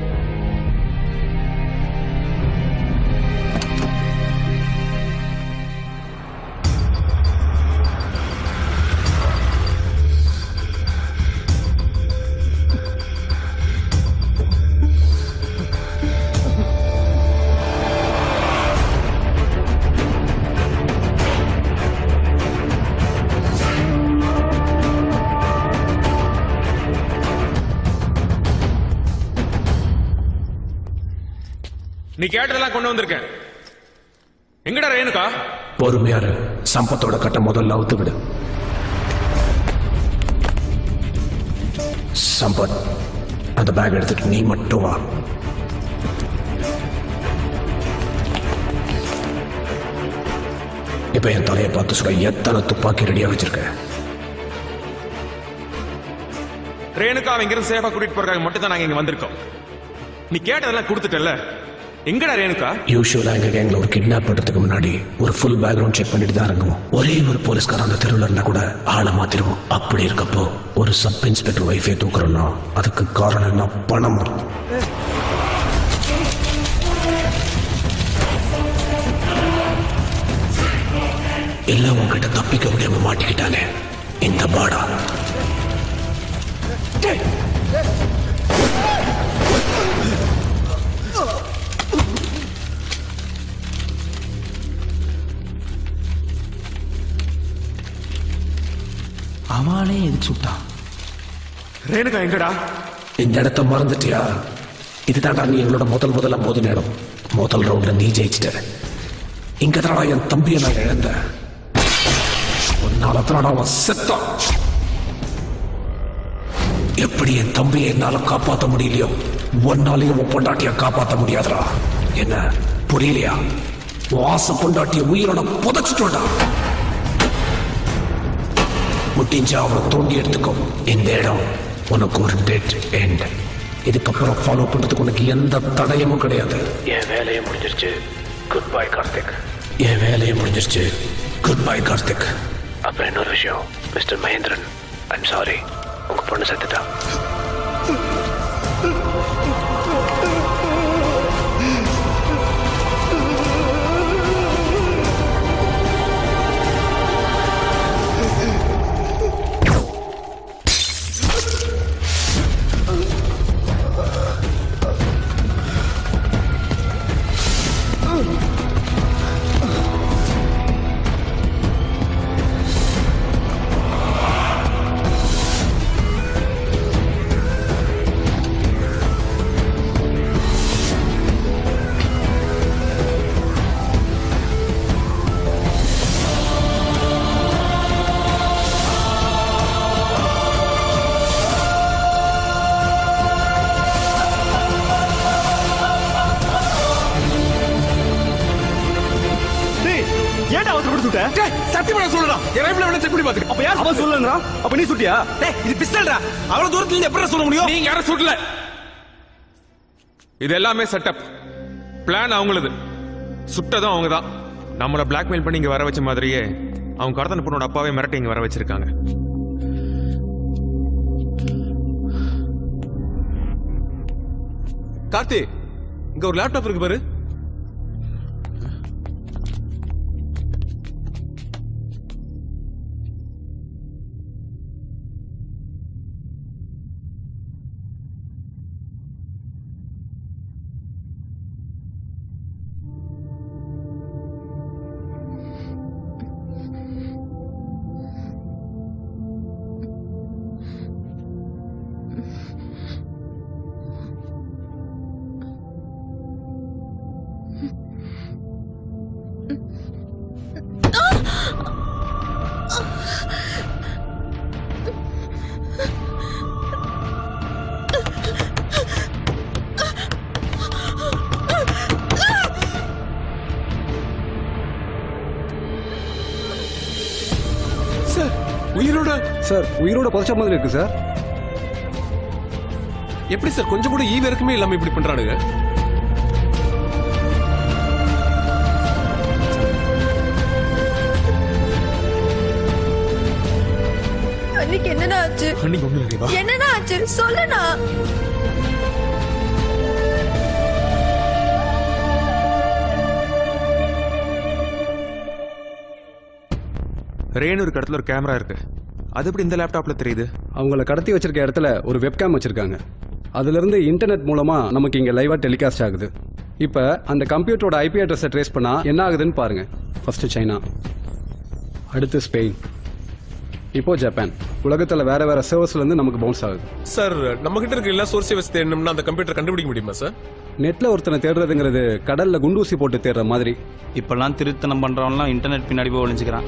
நீ கேட்டதெல்லாம் கொண்டு வந்திருக்கேன் எங்கடா ரேணுகா பொறுமையாரு சம்பத்தோட கட்ட முதல்ல அவுத்து விடு சம்பத் அந்த பேக் எடுத்துட்டு நீ மட்டும் வா இப்ப என் தலையை பார்த்து சுட எத்தனை துப்பாக்கி ரெடியா வச்சிருக்க ரேணுகா அவங்க இருந்து சேஃபா கூட்டிட்டு போறதுக்காக மட்டும் தான் நாங்க இங்க வந்திருக்கோம் நீ கேட்டதெல்லாம் கொடுத்துட்டல எங்கடா ரேணுகா யூஸ்வலா எங்க கேங்ல ஒரு கிட்னாப் பண்றதுக்கு முன்னாடி ஒரு ஃபுல் பேக்ரவுண்ட் செக் பண்ணிட்டு தான் இறங்குவோம் ஒரே ஒரு போலீஸ்காரன் அந்த தெருவில் இருந்தா கூட ஆளை மாத்திருவோம் அப்படி இருக்கப்போ ஒரு சப் இன்ஸ்பெக்டர் ஒய்ஃபை தூக்குறோம்னா அதுக்கு காரணம் என்ன பணம் இல்ல உன்கிட்ட தப்பிக்க முடியாம மாட்டிக்கிட்டானே இந்த பாடா அவனே எதுக்கு சுட்டான் ரேணுகா எங்கடா இந்த இடத்த மறந்துட்டியா இதுதான்டா நீ எங்களோட முதல் முதல்ல மோதின இடம் முதல் ரவுண்ட்ல நீ ஜெயிச்சிட்ட இங்க தானடா என் தம்பியை நான் இழந்தேன் உன்னால தானடா அவன் செத்தான் எப்படி என் தம்பியை என்னால காப்பாத்த முடியலையோ ஒன்னாலையும் உன் பொண்டாட்டிய காப்பாத்த முடியாதுடா என்ன புரியலையா உன் ஆசை பொண்டாட்டிய உயிரோட புதைச்சிட்டோடா முட்டிஞ்சா அவனை தோண்டி எடுத்துக்கோ இந்த இடம் உனக்கு ஒரு டெட் எண்ட் இதுக்கப்புறம் ஃபாலோ பண்றதுக்கு உனக்கு எந்த தடயமும் கிடையாது என் வேலையை முடிஞ்சிருச்சு குட் பை கார்த்திக் என் வேலையை முடிஞ்சிருச்சு குட் பை கார்த்திக் அப்புறம் இன்னொரு விஷயம் மிஸ்டர் மகேந்திரன் ஐம் சாரி உங்க பொண்ணு செத்துட்டா டேய் ஏன்டா அவசரப்பட்டு சுட்ட சத்தியமா சொல்லடா என் ரைபிள் வேணா செக் பண்ணி பாத்துக்க அப்ப யார் அவன் சொல்லலங்கறா அப்ப நீ சுட்டியா டேய் இது பிஸ்டல்டா அவ்வளவு தூரத்துல இருந்து எப்படி சொல்ல முடியும் நீங்க யாரும் சுடல இது எல்லாமே செட்டப் பிளான் அவங்களது சுட்டதும் அவங்க தான் நம்மள பிளாக்மெயில் பண்ணி இங்க வர வச்ச மாதிரியே அவங்க கடத்தன பொண்ணோட அப்பாவே மிரட்டி இங்க வர வச்சிருக்காங்க கார்த்தி இங்க ஒரு லேப்டாப் இருக்கு பாரு சார் உயிரோட சார் உயிரோட புதைச்ச மாதிரி இருக்கு சார் எப்படி சார் கொஞ்சம் கூட ஈவ இருக்குமே இல்லாம இப்படி பண்றானுங்க அன்னைக்கு என்னடா ஆச்சு அன்னைக்கு ஒண்ணு இல்லையா என்னடா ஆச்சு சொல்லுண்ணா ரேணு ஒரு இடத்துல ஒரு கேமரா இருக்கு அது எப்படி இந்த லேப்டாப்ல தெரியுது அவங்கள கடத்தி வச்சிருக்க இடத்துல ஒரு வெப்கேம் வச்சிருக்காங்க அதுல இருந்து இன்டர்நெட் மூலமா நமக்கு இங்க லைவா டெலிகாஸ்ட் ஆகுது இப்ப அந்த கம்ப்யூட்டரோட ஐபி அட்ரஸை ட்ரேஸ் பண்ணா என்ன ஆகுதுன்னு பாருங்க ஃபர்ஸ்ட் சைனா அடுத்து ஸ்பெயின் இப்போ ஜப்பான் உலகத்துல வேற வேற சர்வர்ஸ்ல இருந்து நமக்கு பவுன்ஸ் ஆகுது சார் நம்ம கிட்ட இருக்க எல்லா சோர்ஸை வச்சு தேடணும்னா அந்த கம்ப்யூட்டர் கண்டுபிடிக்க முடியுமா சார் நெட்ல ஒருத்தனை தேடுறதுங்கிறது கடல்ல குண்டூசி போட்டு தேடுற மாதிரி இப்பெல்லாம் திருத்தனம் பண்றவன்லாம் இன்டர்நெட் பின்னாடி போய் ஒளிஞ்சுக்கிறான்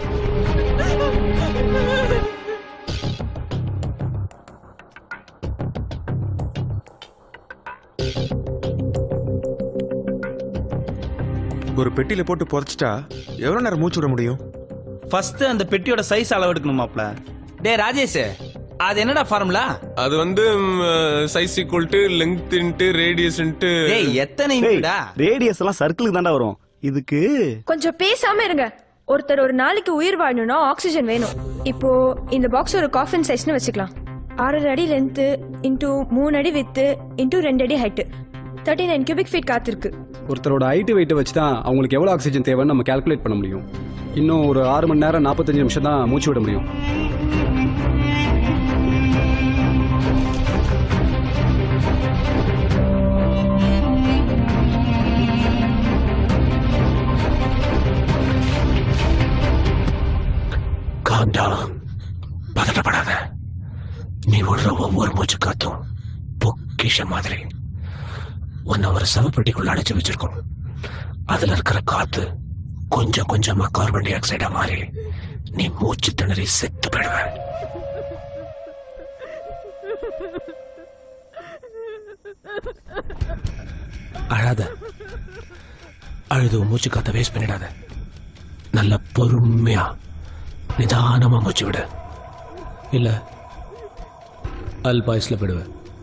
ஒரு பெட்டியில போட்டு புதைச்சிட்டா எவ்வளவு நேரம் மூச்சு விட முடியும் ஃபர்ஸ்ட் அந்த பெட்டியோட சைஸ் அளவு எடுக்கணுமாப்ல டே ராஜேஷ் அது என்னடா ஃபார்முலா அது வந்து size equal to length into radius into டேய் எத்தனை ரேடியஸ் எல்லாம் சர்க்கிளுக்கு தான்டா வரும் இதுக்கு கொஞ்சம் பேசாம இருங்க ஒருத்தர் ஒரு நாளைக்கு உயிர் வாழணும்னா ஆக்சிஜன் வேணும் இப்போ இந்த பாக்ஸ் ஒரு காஃபின் சைஸ்னு வச்சுக்கலாம் ஆறரை அடி லென்த்து இன்டூ மூணு அடி வித்து இன்டூ ரெண்டு அடி height thirty nine cubic feet காத்திருக்கு ஒருத்தரோட ஹைட்டு வெயிட்டை வச்சு தான் அவங்களுக்கு எவ்வளோ ஆக்சிஜன் தேவைன்னு நம்ம கால்குலேட் பண்ண முடியும் இன்னும் ஒரு ஆறு மணி நேரம் நாற்பத்தஞ்சு நிமிஷம் தான் மூச்சு விட முடியும் காண்டா பதட்டப்படாத நீ விடுற ஒவ்வொரு மூச்சு காத்தும் பொக்கிஷ மாதிரி உன்னை ஒரு சவப்பெட்டிக்குள்ள அடைச்சு வச்சிருக்கோம் அதுல இருக்கிற காத்து கொஞ்சம் கொஞ்சமா கார்பன் டை ஆக்சைடா மாறி நீ மூச்சு திணறி செத்து போயிடுவ அழாத அழுது உன் மூச்சு காத்த வேஸ்ட் பண்ணிடாத நல்ல பொறுமையா நிதானமா மூச்சு விடு இல்ல அல்பாயுஸ்ல போயிடுவ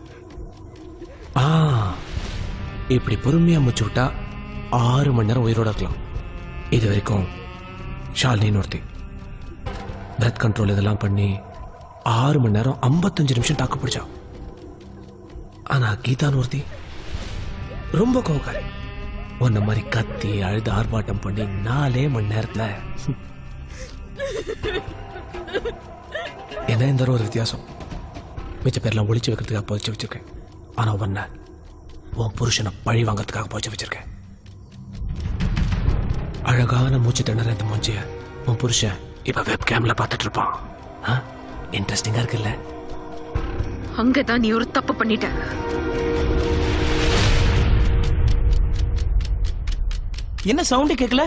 ஆ இப்படி பொறுமையா மூச்சு விட்டா ஆறு மணி நேரம் உயிரோட இருக்கலாம் இது வரைக்கும் ஷாலினின்னு ஒருத்தி பிரெத் கண்ட்ரோல் இதெல்லாம் பண்ணி ஆறு மணி நேரம் ஐம்பத்தஞ்சு நிமிஷம் தாக்கு பிடிச்சா ஆனா கீதான்னு ஒருத்தி ரொம்ப கோவக்காரி உன்ன மாதிரி கத்தி அழுது ஆர்ப்பாட்டம் பண்ணி நாலே மணி நேரத்துல என்ன இந்த தடவை ஒரு வித்தியாசம் மிச்ச பேர்லாம் ஒளிச்சு வைக்கிறதுக்காக புதைச்சு வச்சிருக்கேன் ஆனா உன்ன உன் புருஷனை பழி வாங்கறதுக்காக புதைச்சு வச்சிருக்கேன் அழகான மூச்சு திணற இந்த மூஞ்சிய உன் புருஷன் இப்ப வெப் கேம்ல பார்த்துட்டு இருப்பான் இன்ட்ரெஸ்டிங்கா இருக்குல்ல அங்கதான் நீ ஒரு தப்பு பண்ணிட்ட என்ன சவுண்டு கேட்கல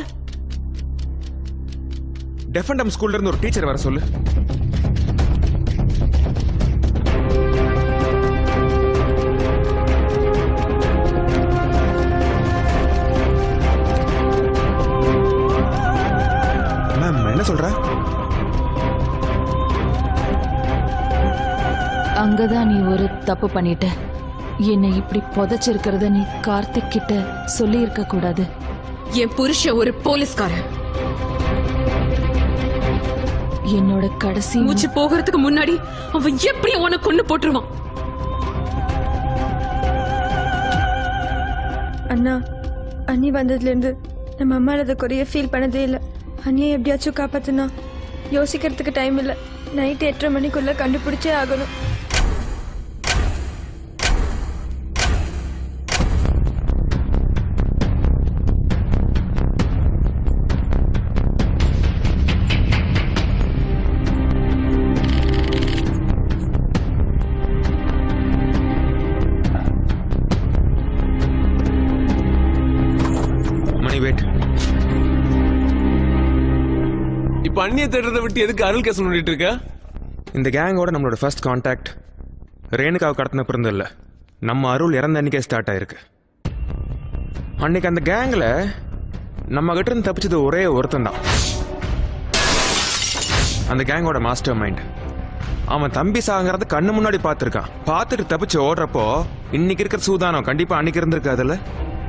டெஃபண்டம் ஸ்கூல்ல இருந்து ஒரு டீச்சர் வர சொல்லு மேம் என்ன சொல்ற அங்கதான் நீ ஒரு தப்பு பண்ணிட்ட என்னை இப்படி புதைச்சிருக்கிறத நீ கார்த்திக் கிட்ட சொல்லி இருக்க கூடாது என் புருஷன் ஒரு போலீஸ்காரன் என்னோட கடைசி மூச்சு போகிறதுக்கு முன்னாடி அவன் எப்படி உன்னை கொண்டு போட்டுருவான் அண்ணா அண்ணி வந்ததுல இருந்து நம்ம அம்மா அதை குறைய ஃபீல் பண்ணதே இல்லை அண்ணியை எப்படியாச்சும் காப்பாத்துனா யோசிக்கிறதுக்கு டைம் இல்லை நைட் எட்டரை மணிக்குள்ள கண்டுபிடிச்சே ஆகணும் மணி வெயிட் இப்ப அந்நிய தேடுறதை விட்டு எதுக்கு அருள் கேஸ் பண்ணிட்டு இருக்க இந்த கேங்கோட நம்மளோட ஃபர்ஸ்ட் கான்டாக்ட் ரேணுகாவை கடத்தின பிறந்த இல்ல நம்ம அருள் இறந்த அன்னைக்கே ஸ்டார்ட் ஆயிருக்கு அன்னைக்கு அந்த கேங்ல நம்ம கிட்ட இருந்து தப்பிச்சது ஒரே ஒருத்தன் தான் அந்த கேங்கோட மாஸ்டர் மைண்ட் அவன் தம்பி சாங்கிறத கண்ணு முன்னாடி பார்த்துருக்கான் பார்த்துட்டு தப்பிச்சு ஓடுறப்போ இன்னைக்கு இருக்கிற சூதானம் கண்டிப்பா அன்னைக்கு இருந்திருக்காதுல்ல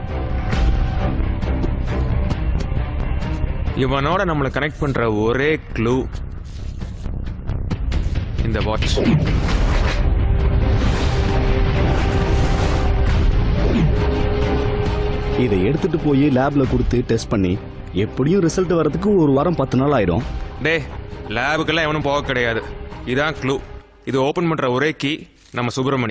இவனோட நம்மளை கனெக்ட் பண்ற ஒரே க்ளூ இந்த வாட்ச் இதை எடுத்துட்டு போய் லேப்ல கொடுத்து டெஸ்ட் பண்ணி எப்படியும் ரிசல்ட் வரதுக்கு ஒரு வாரம் பத்து நாள் ஆயிடும் டே லேபுக்கெல்லாம் எவனும் போக கிடையாது இதான் க்ளூ இது ஓபன் பண்ற ஒரே கீ நம்ம சுப்பிரமணி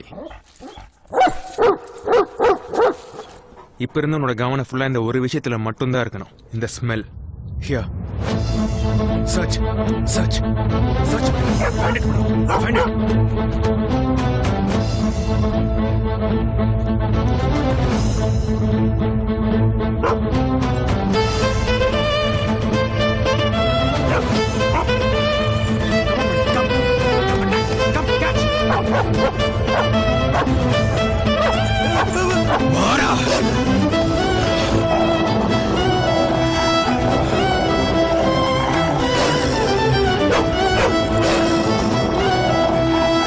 இப்ப இருந்து உன்னோட கவனம் ஃபுல்லா இந்த ஒரு விஷயத்துல மட்டும்தான் இருக்கணும் இந்த smell here search search search find it find it ஆ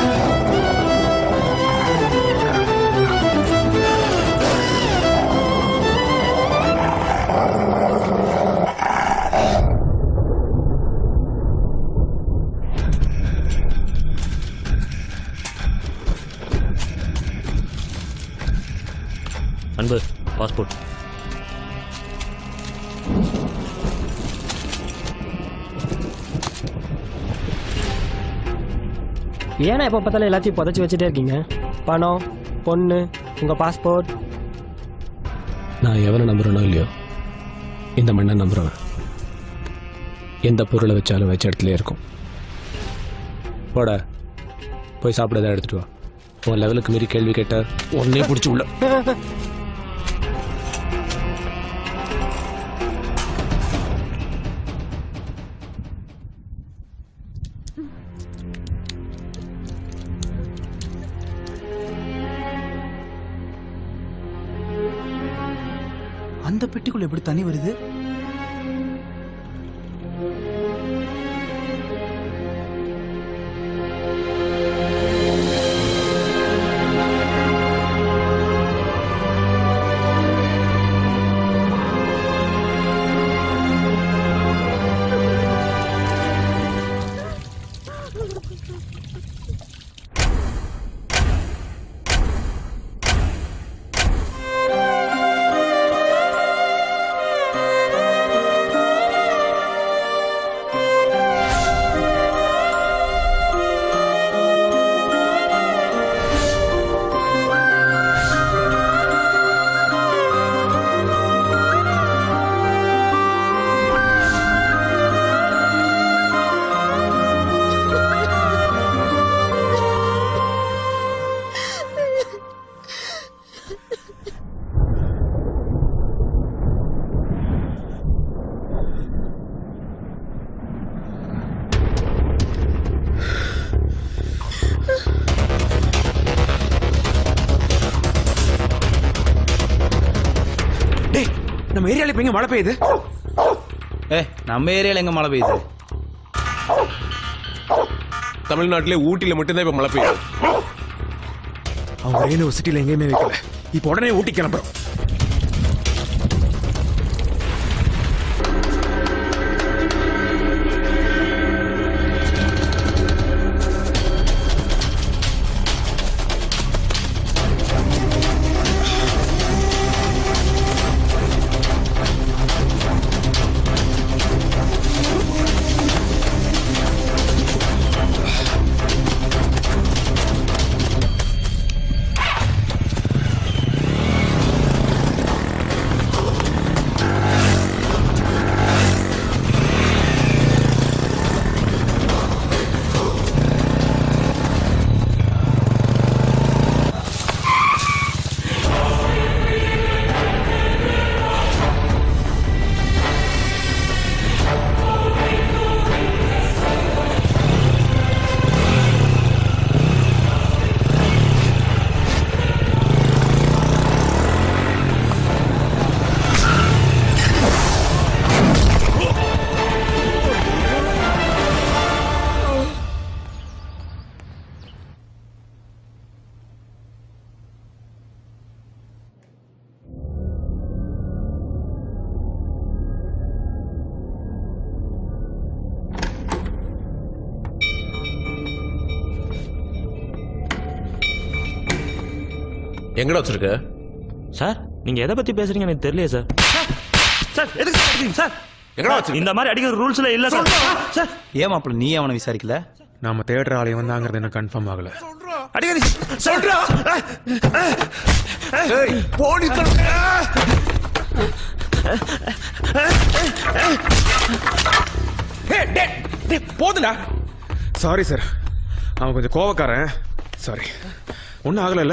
அன்பு பாஸ்போர்ட் ஏன்னா எப்போ பார்த்தாலும் எல்லாத்தையும் புதைச்சி வச்சுட்டே இருக்கீங்க பணம் பொண்ணு உங்கள் பாஸ்போர்ட் நான் எவனை நம்புறேனோ இல்லையோ இந்த மண்ணை நம்புறவன் எந்த பொருளை வச்சாலும் வச்ச இடத்துல இருக்கும் போட போய் சாப்பிட எடுத்துட்டு வா உன் லெவலுக்கு மீறி கேள்வி கேட்ட உடனே பிடிச்சி உள்ள அந்த பெட்டிக்குள்ள எப்படி தண்ணி வருது டேய் நம்ம ஏரியால இப்ப எங்க மழை பெய்யுது ஏ நம்ம ஏரியால எங்க மழை பெய்யுது தமிழ்நாட்டிலே ஊட்டியில மட்டும்தான் இப்ப மழை பெய்யுது அவங்க யூனிவர்சிட்டியில எங்கேயுமே வைக்கல இப்ப உடனே ஊட்டி கிளம்புறோம் எங்கடா வச்சிருக்க சார் நீங்க எதை பத்தி பேசுறீங்க எனக்கு தெரியலையே சார் சார் எதுக்கு சார் அடிக்கிறீங்க சார் எங்கடா வச்சிருக்க இந்த மாதிரி அடிக்கிற ரூல்ஸ்ல இல்ல சார் சார் ஏன் மாப்பிள்ள நீ அவனை விசாரிக்கல நாம தேடுற ஆலயம் வந்தாங்கிறது எனக்கு கன்ஃபார்ம் ஆகல அடிக்காதீங்க சொல்றா போலீஸ் ஏய், டேய், டேய், போதுடா சாரி சார் அவன் கொஞ்சம் கோவக்காரன் சாரி ஒன்றும் ஆகலைல்ல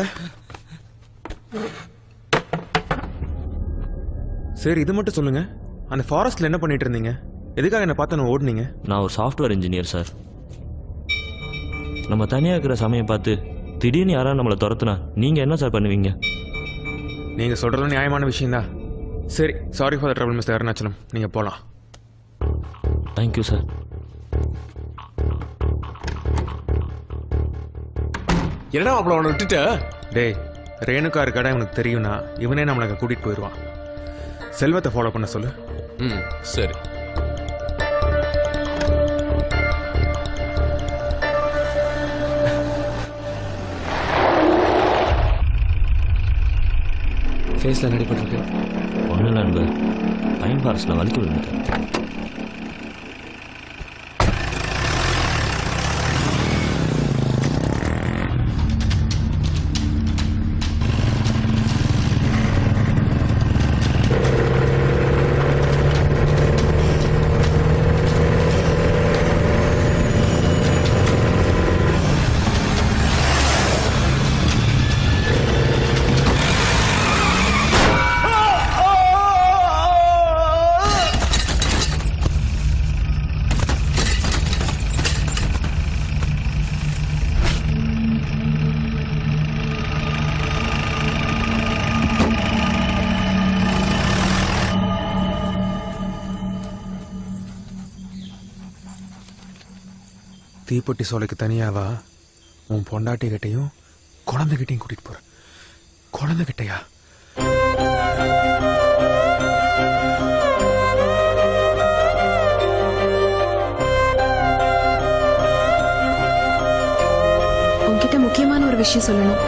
சரி இது மட்டும் சொல்லுங்க அந்த ஃபாரஸ்ட்ல என்ன பண்ணிட்டு இருந்தீங்க எதுக்காக என்ன பார்த்து நான் ஓடுனீங்க நான் ஒரு சாஃப்ட்வேர் இன்ஜினியர் சார் நம்ம தனியா இருக்கிற சமயம் பார்த்து திடீர்னு யாராவது நம்மளை துரத்துனா நீங்க என்ன சார் பண்ணுவீங்க நீங்க சொல்றது நியாயமான விஷயம்தான் சரி sorry for the trouble mister Arunachalam நீங்க போலாம் தேங்க்யூ சார் என்னடா அவளை அவனை விட்டுட்ட டேய் ரேணுகா இருக்கடா இவனுக்கு தெரியும்னா இவனே நம்மளை அங்க கூட்டிட்டு போயிடுவான் செல்வத்தை ஃபாலோ பண்ண சொல்லு ம் சரி ஃபேஸில் நடிப்பட்டிருக்கு ஒன்றும் இல்லை அன்பு டைம் ஃபாரஸ்ட்டில் வலிக்கு விழுந்துட்டேன் தீப்பெட்டி சோலைக்கு தனியாவா உன் பொண்டாட்டி கிட்டையும் குழந்தைகிட்டையும் கூட்டிட்டு போற குழந்தைகிட்டயா உன்கிட்ட முக்கியமான ஒரு விஷயம் சொல்லணும்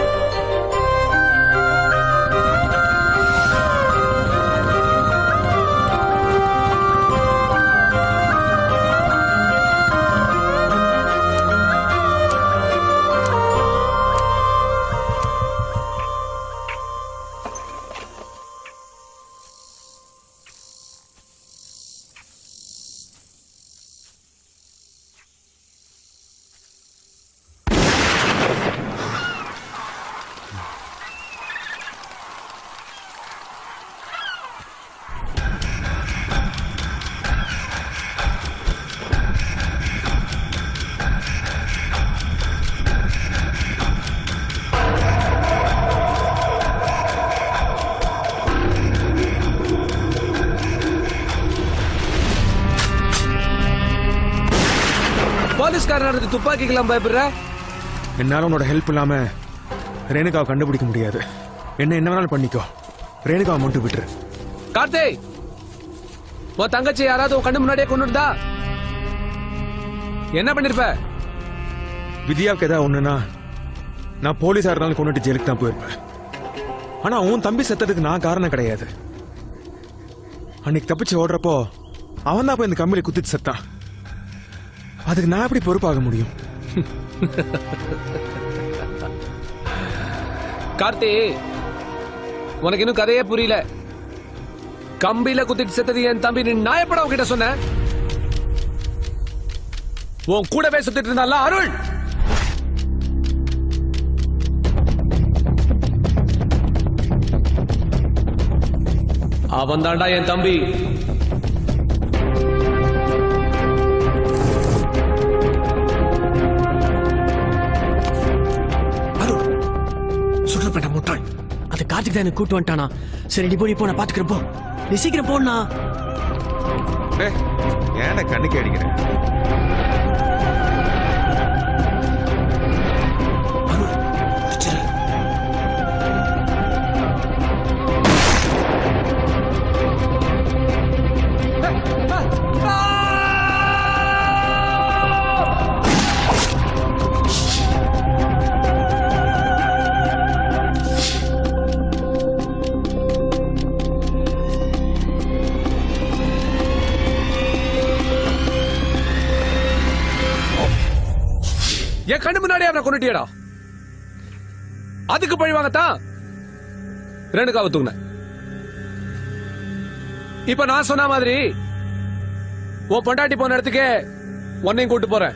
போலீஸ்காரன் துப்பாக்கிக்கெல்லாம் பயப்படுற என்னால உன்னோட ஹெல்ப் இல்லாம ரேணுகாவை கண்டுபிடிக்க முடியாது என்ன என்ன வேணாலும் பண்ணிக்கோ ரேணுகாவை மட்டும் விட்டுரு கார்த்தி உன் தங்கச்சி யாராவது உன் கண்ணு முன்னாடியே கொண்டுட்டா என்ன பண்ணிருப்ப வித்யாவுக்கு ஏதாவது ஒண்ணுனா நான் போலீஸா இருந்தாலும் கொண்டுட்டு ஜெயிலுக்கு தான் போயிருப்பேன் ஆனா உன் தம்பி செத்ததுக்கு நான் காரணம் கிடையாது அன்னைக்கு தப்பிச்சு ஓடுறப்போ அவன் தான் போய் இந்த கம்பியில குத்திட்டு செத்தான் அதுக்கு நான் எப்படி பொறுப்பாக முடியும் கார்த்தி உனக்கு இன்னும் கதையே புரியல கம்பியில குத்திட்டு செத்தது என் தம்பி நீ நாயப்பட உன்கிட்ட சொன்ன உன் கூடவே சுத்திட்டு இருந்தால அருள் அவன் தாண்டா என் தம்பி சுற்றுப்பட்ட முட்டாள் அது கார்த்திக் தான் எனக்கு கூட்டு வந்துட்டானா சரி நீ போய் இப்போ நான் பாத்துக்கிறேன் போ நீ சீக்கிரம் போனா ஏன்டா கண்ணுக்கு அடிக்கிறேன் என் கண்ணு முன்னாடி அவனை கொண்டுட்டியடா அதுக்கு பழி வாங்கத்தான் ரேணுகாவை தூங்கின இப்ப நான் சொன்ன மாதிரி உன் பொண்டாட்டி போன இடத்துக்கே உன்னையும் கூட்டு போறேன்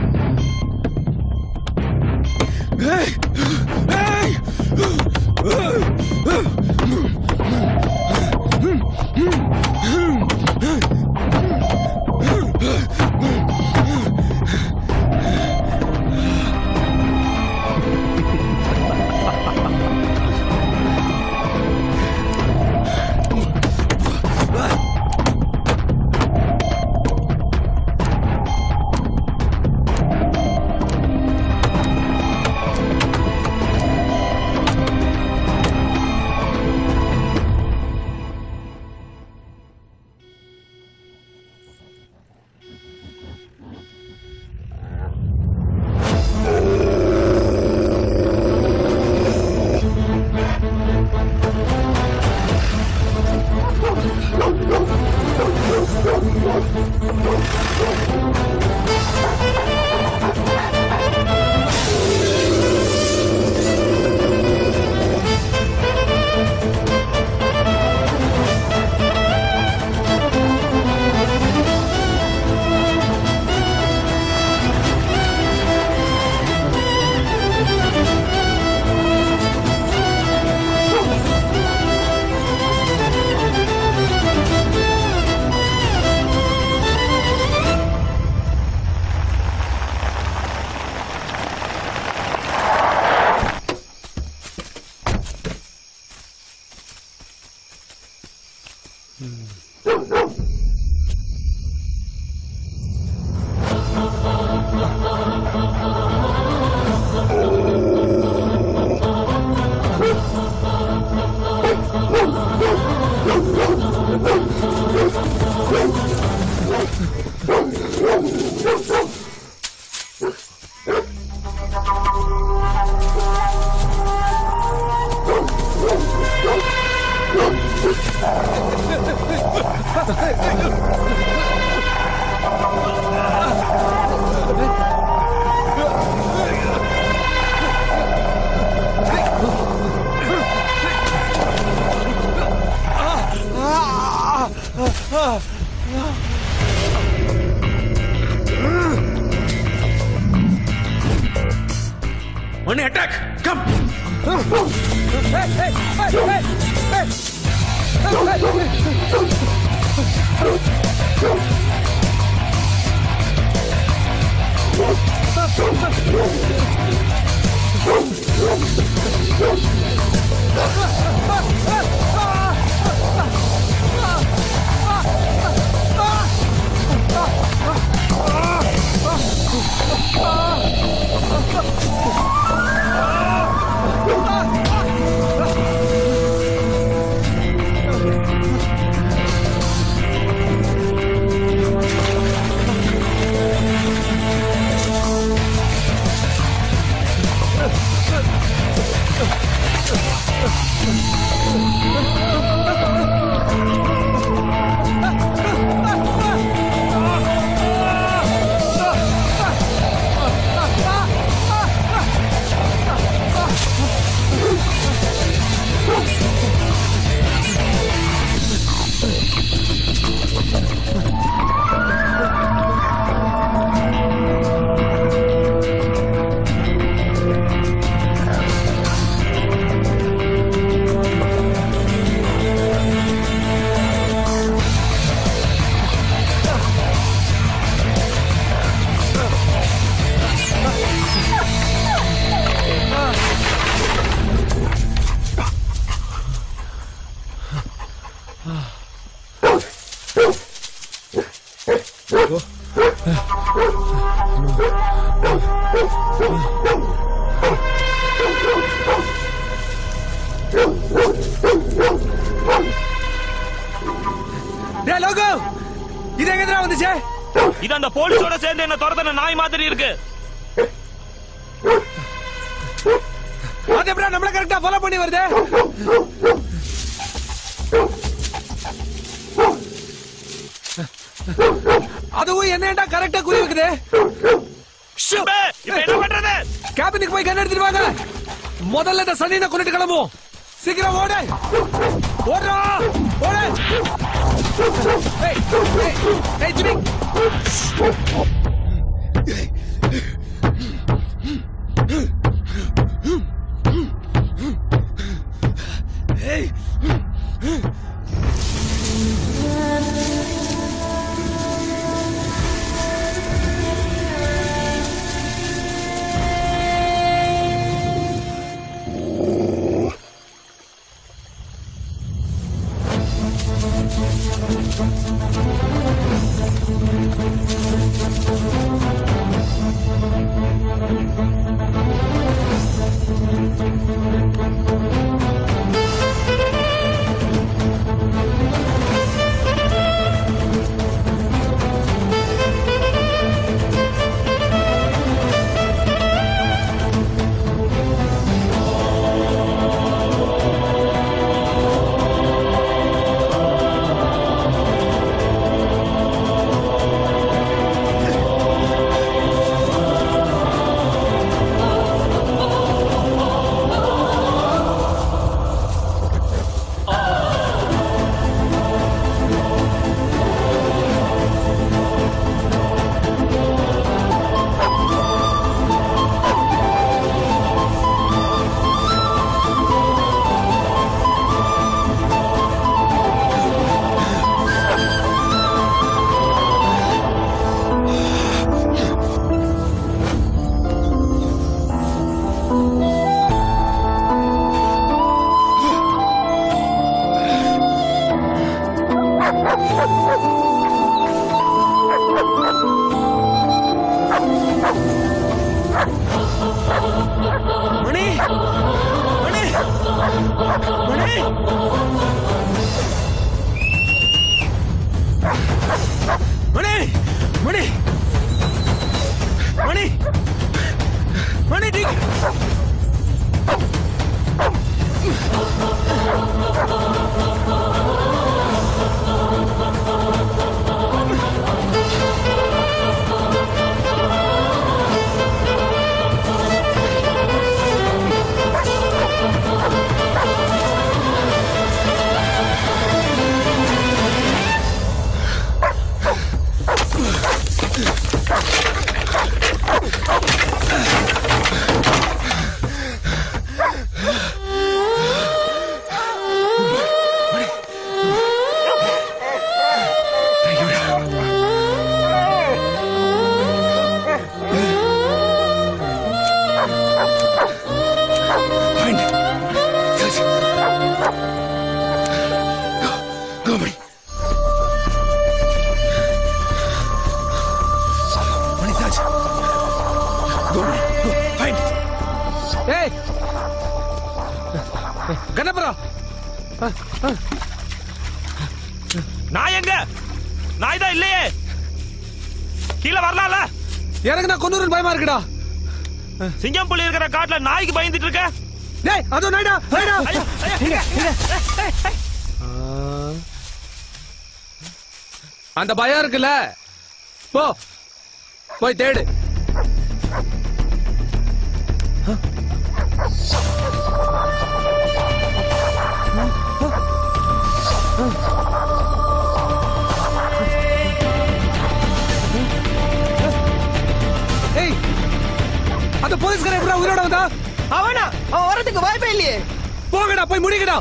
Hey! Hey! Mani attack come டேய் லோகோ இது எங்கடா வந்துச்சு இது அந்த போலீஸோட சேர்ந்து என்ன துரத்தன நாய் மாதிரி இருக்கு அது எப்படா நம்மள கரெக்டா ஃபாலோ பண்ணி வருது அதுவும் என்னடா கரெக்டா குறி வைக்குது இப்ப என்ன பண்றது கேபினுக்கு போய் கண்ணு எடுத்துட்டு வாங்க முதல்ல இந்த சனியை கொண்டுட்டு கிளம்புவோம் சீக்கிரம் ஓடு ஓடுறா ஓடு ஏய் ஏய் ஏய் ஜிமி ஏய் மணி மணி மணி மணி மணி மணி மணி டி ஏய் கணபுரம் நான் எங்க நாய் தான் இல்லையே கீழே வரலாம்ல எனக்கு நான் கொன்னூறு பயமா இருக்குடா சிங்கம் புலி இருக்கிற காட்டுல நாய்க்கு பயந்துட்டு இருக்க டேய் அதோ நாய்டா நாய்டா இங்க, இங்க. அந்த பயம் இருக்குல்ல போ போய் தேடு ஏய் அந்த போலீஸ்காரன் எப்படா உயிரோட வந்தா அவனா அவன் வரதுக்கு வாய்ப்பே இல்லையே போங்கடா போய் முடிங்கடா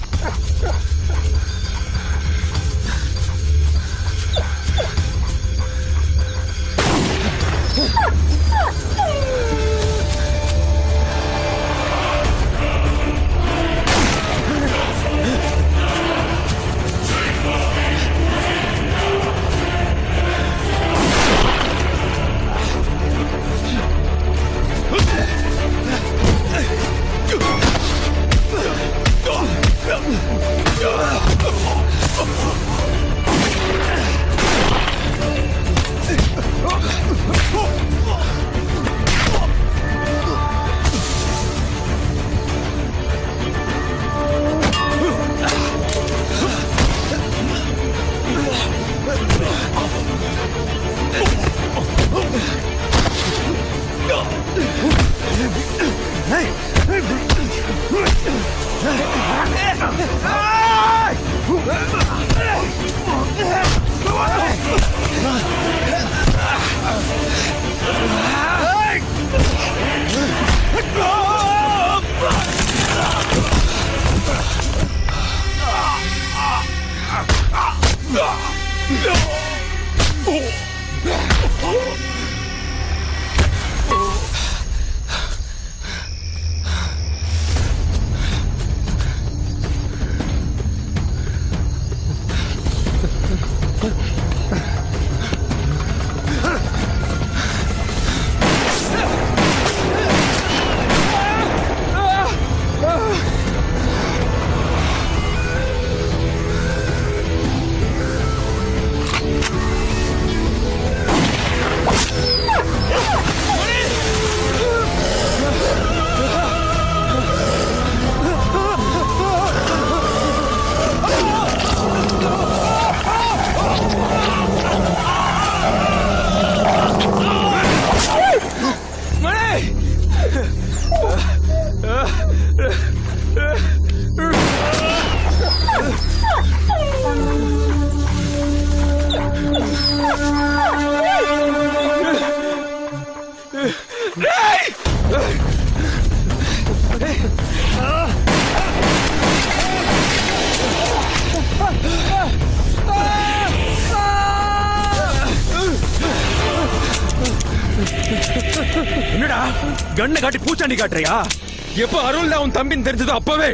என்னடா கண்ணை காட்டி பூச்சாண்டி காட்டுறியா எப்ப அருள் உன் தம்பின்னு தெரிஞ்சதோ அப்பவே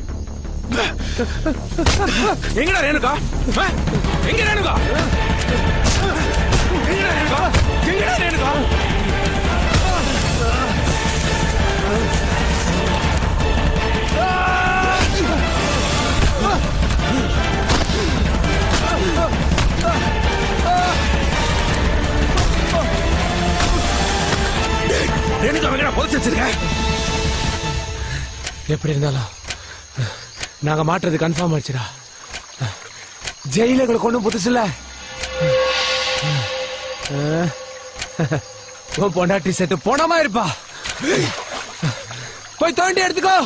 எங்கடா ரேணுகா ஆ? எங்க ரேணுகா எங்கடா ரேணுகா எங்கடா ரேணுகா ரேணுகா எங்கடா புதைச்சு வச்சிருக்க எப்படி இருந்தாலும் நாங்க மாட்டுறது கன்ஃபார்ம் ஆயிடுச்சுடா ஜெயில எங்களுக்கு ஒண்ணும் புதுசு இல்ல உன் பொண்டாட்டி செத்து போனமா இருப்பா போய் தோண்டி எடுத்துக்கோ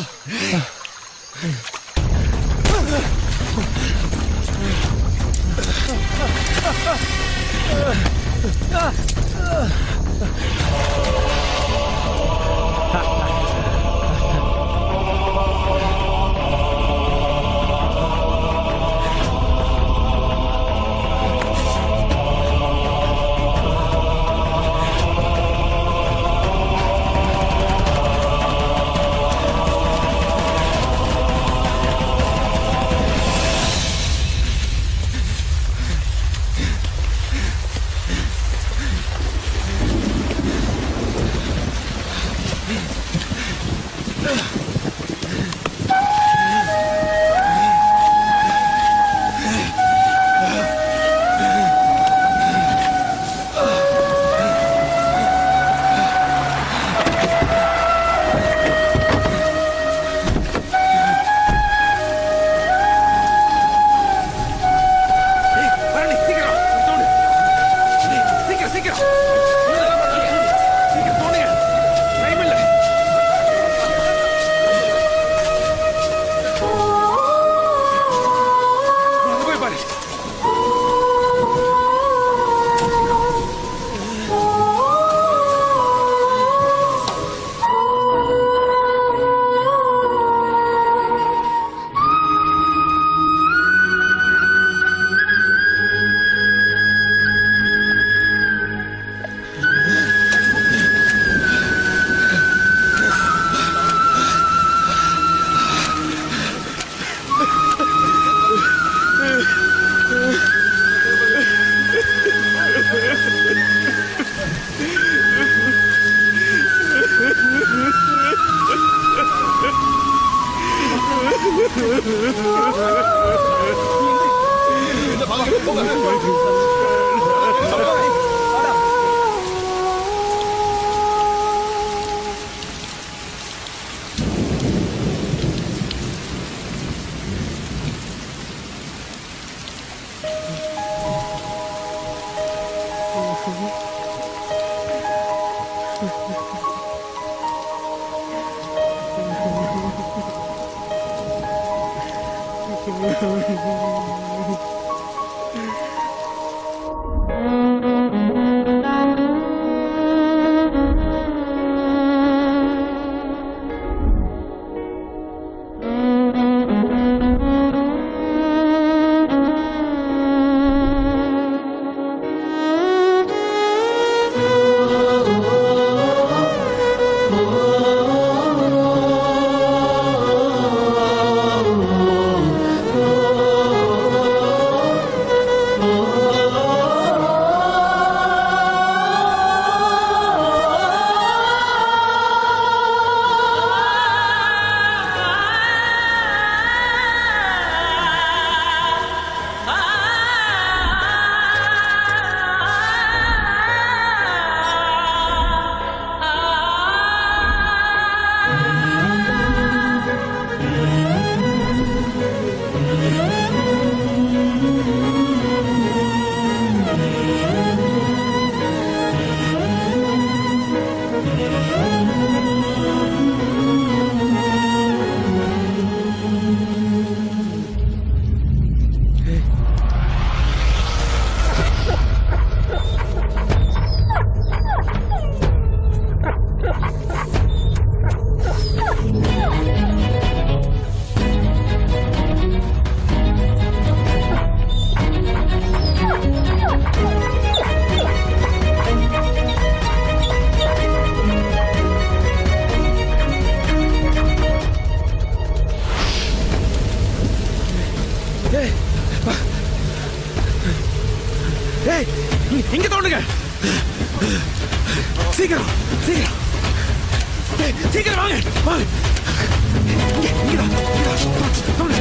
சீக்கிரம் சீக்கிரம் டேய், சீக்கிரம் வாங்க வாங்க இங்க, இங்கதான், இங்கதான். வாங்க.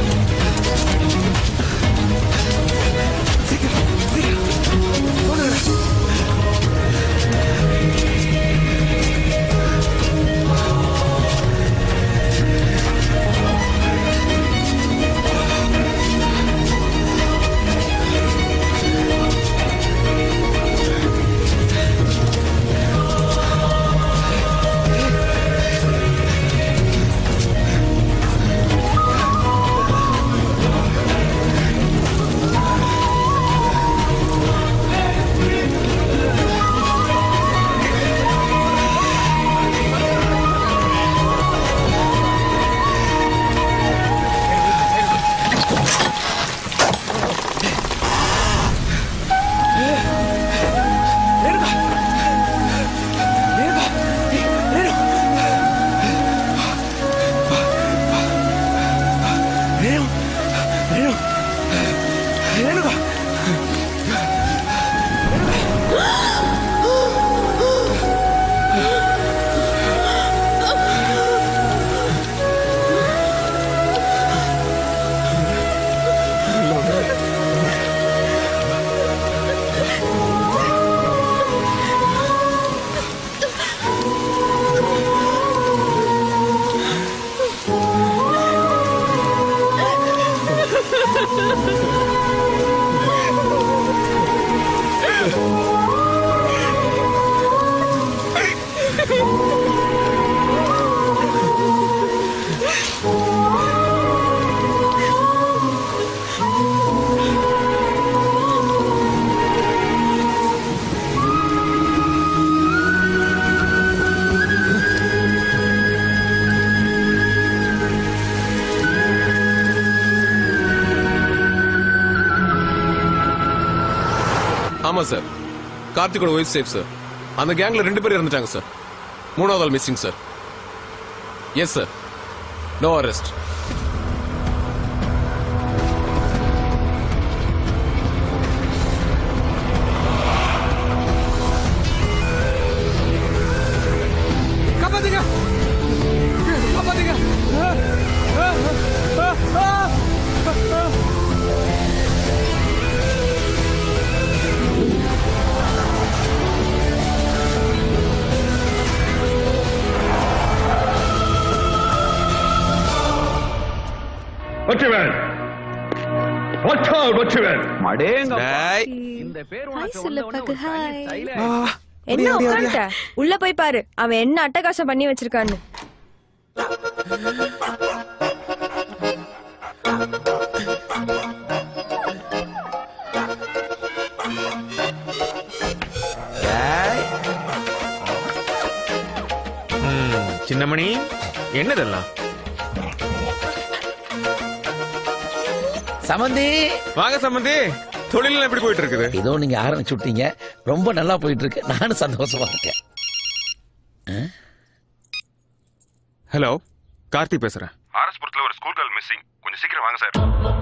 சீக்கிரம் சீக்கிரம் வாங்க. ரேணுகா ரேணுகா ஏய், ரேணு ரேணு ரேணு ரேணுகா ஆமா சார் கார்த்திகோட ஒய்ஃப் சேஃப் சார் அந்த கேங்ல ரெண்டு பேர் இறந்துட்டாங்க சார் மூணாவது ஆள் missing sir yes sir no arrest காப்பாத்துங்க காப்பாத்துங்க ஆ, ஆ, ஆ, ஆ, ஆ. வெற்றிவேல் வாட்ச் அவுட் வெற்றிவேல் இந்த பேர் ஹாய் சொல்லப்பாக்கு ஹாய் ஆ, என்ன அப்படியா, அப்படியா, உட்காந்துட்ட உள்ள போய் பாரு அவன் என்ன அட்டகாசம் பண்ணி வச்சிருக்கான்னு ம், சின்னமணி என்னதெல்லாம் சமந்தி வாங்க சம்பந்தி தொழில் எப்படி போயிட்டு இருக்குது ஏதோ நீங்க ஆரம்பிச்சு விட்டீங்க ரொம்ப நல்லா போயிட்டு இருக்கு நானும் சந்தோஷமா இருக்கேன் ஹலோ கார்த்தி பேசுறேன் ஆர்எஸ்புரத்துல ஒரு ஸ்கூல் கேர்ள் மிஸ்ஸிங் கொஞ்சம் சீக்கிரம் வாங்க சார்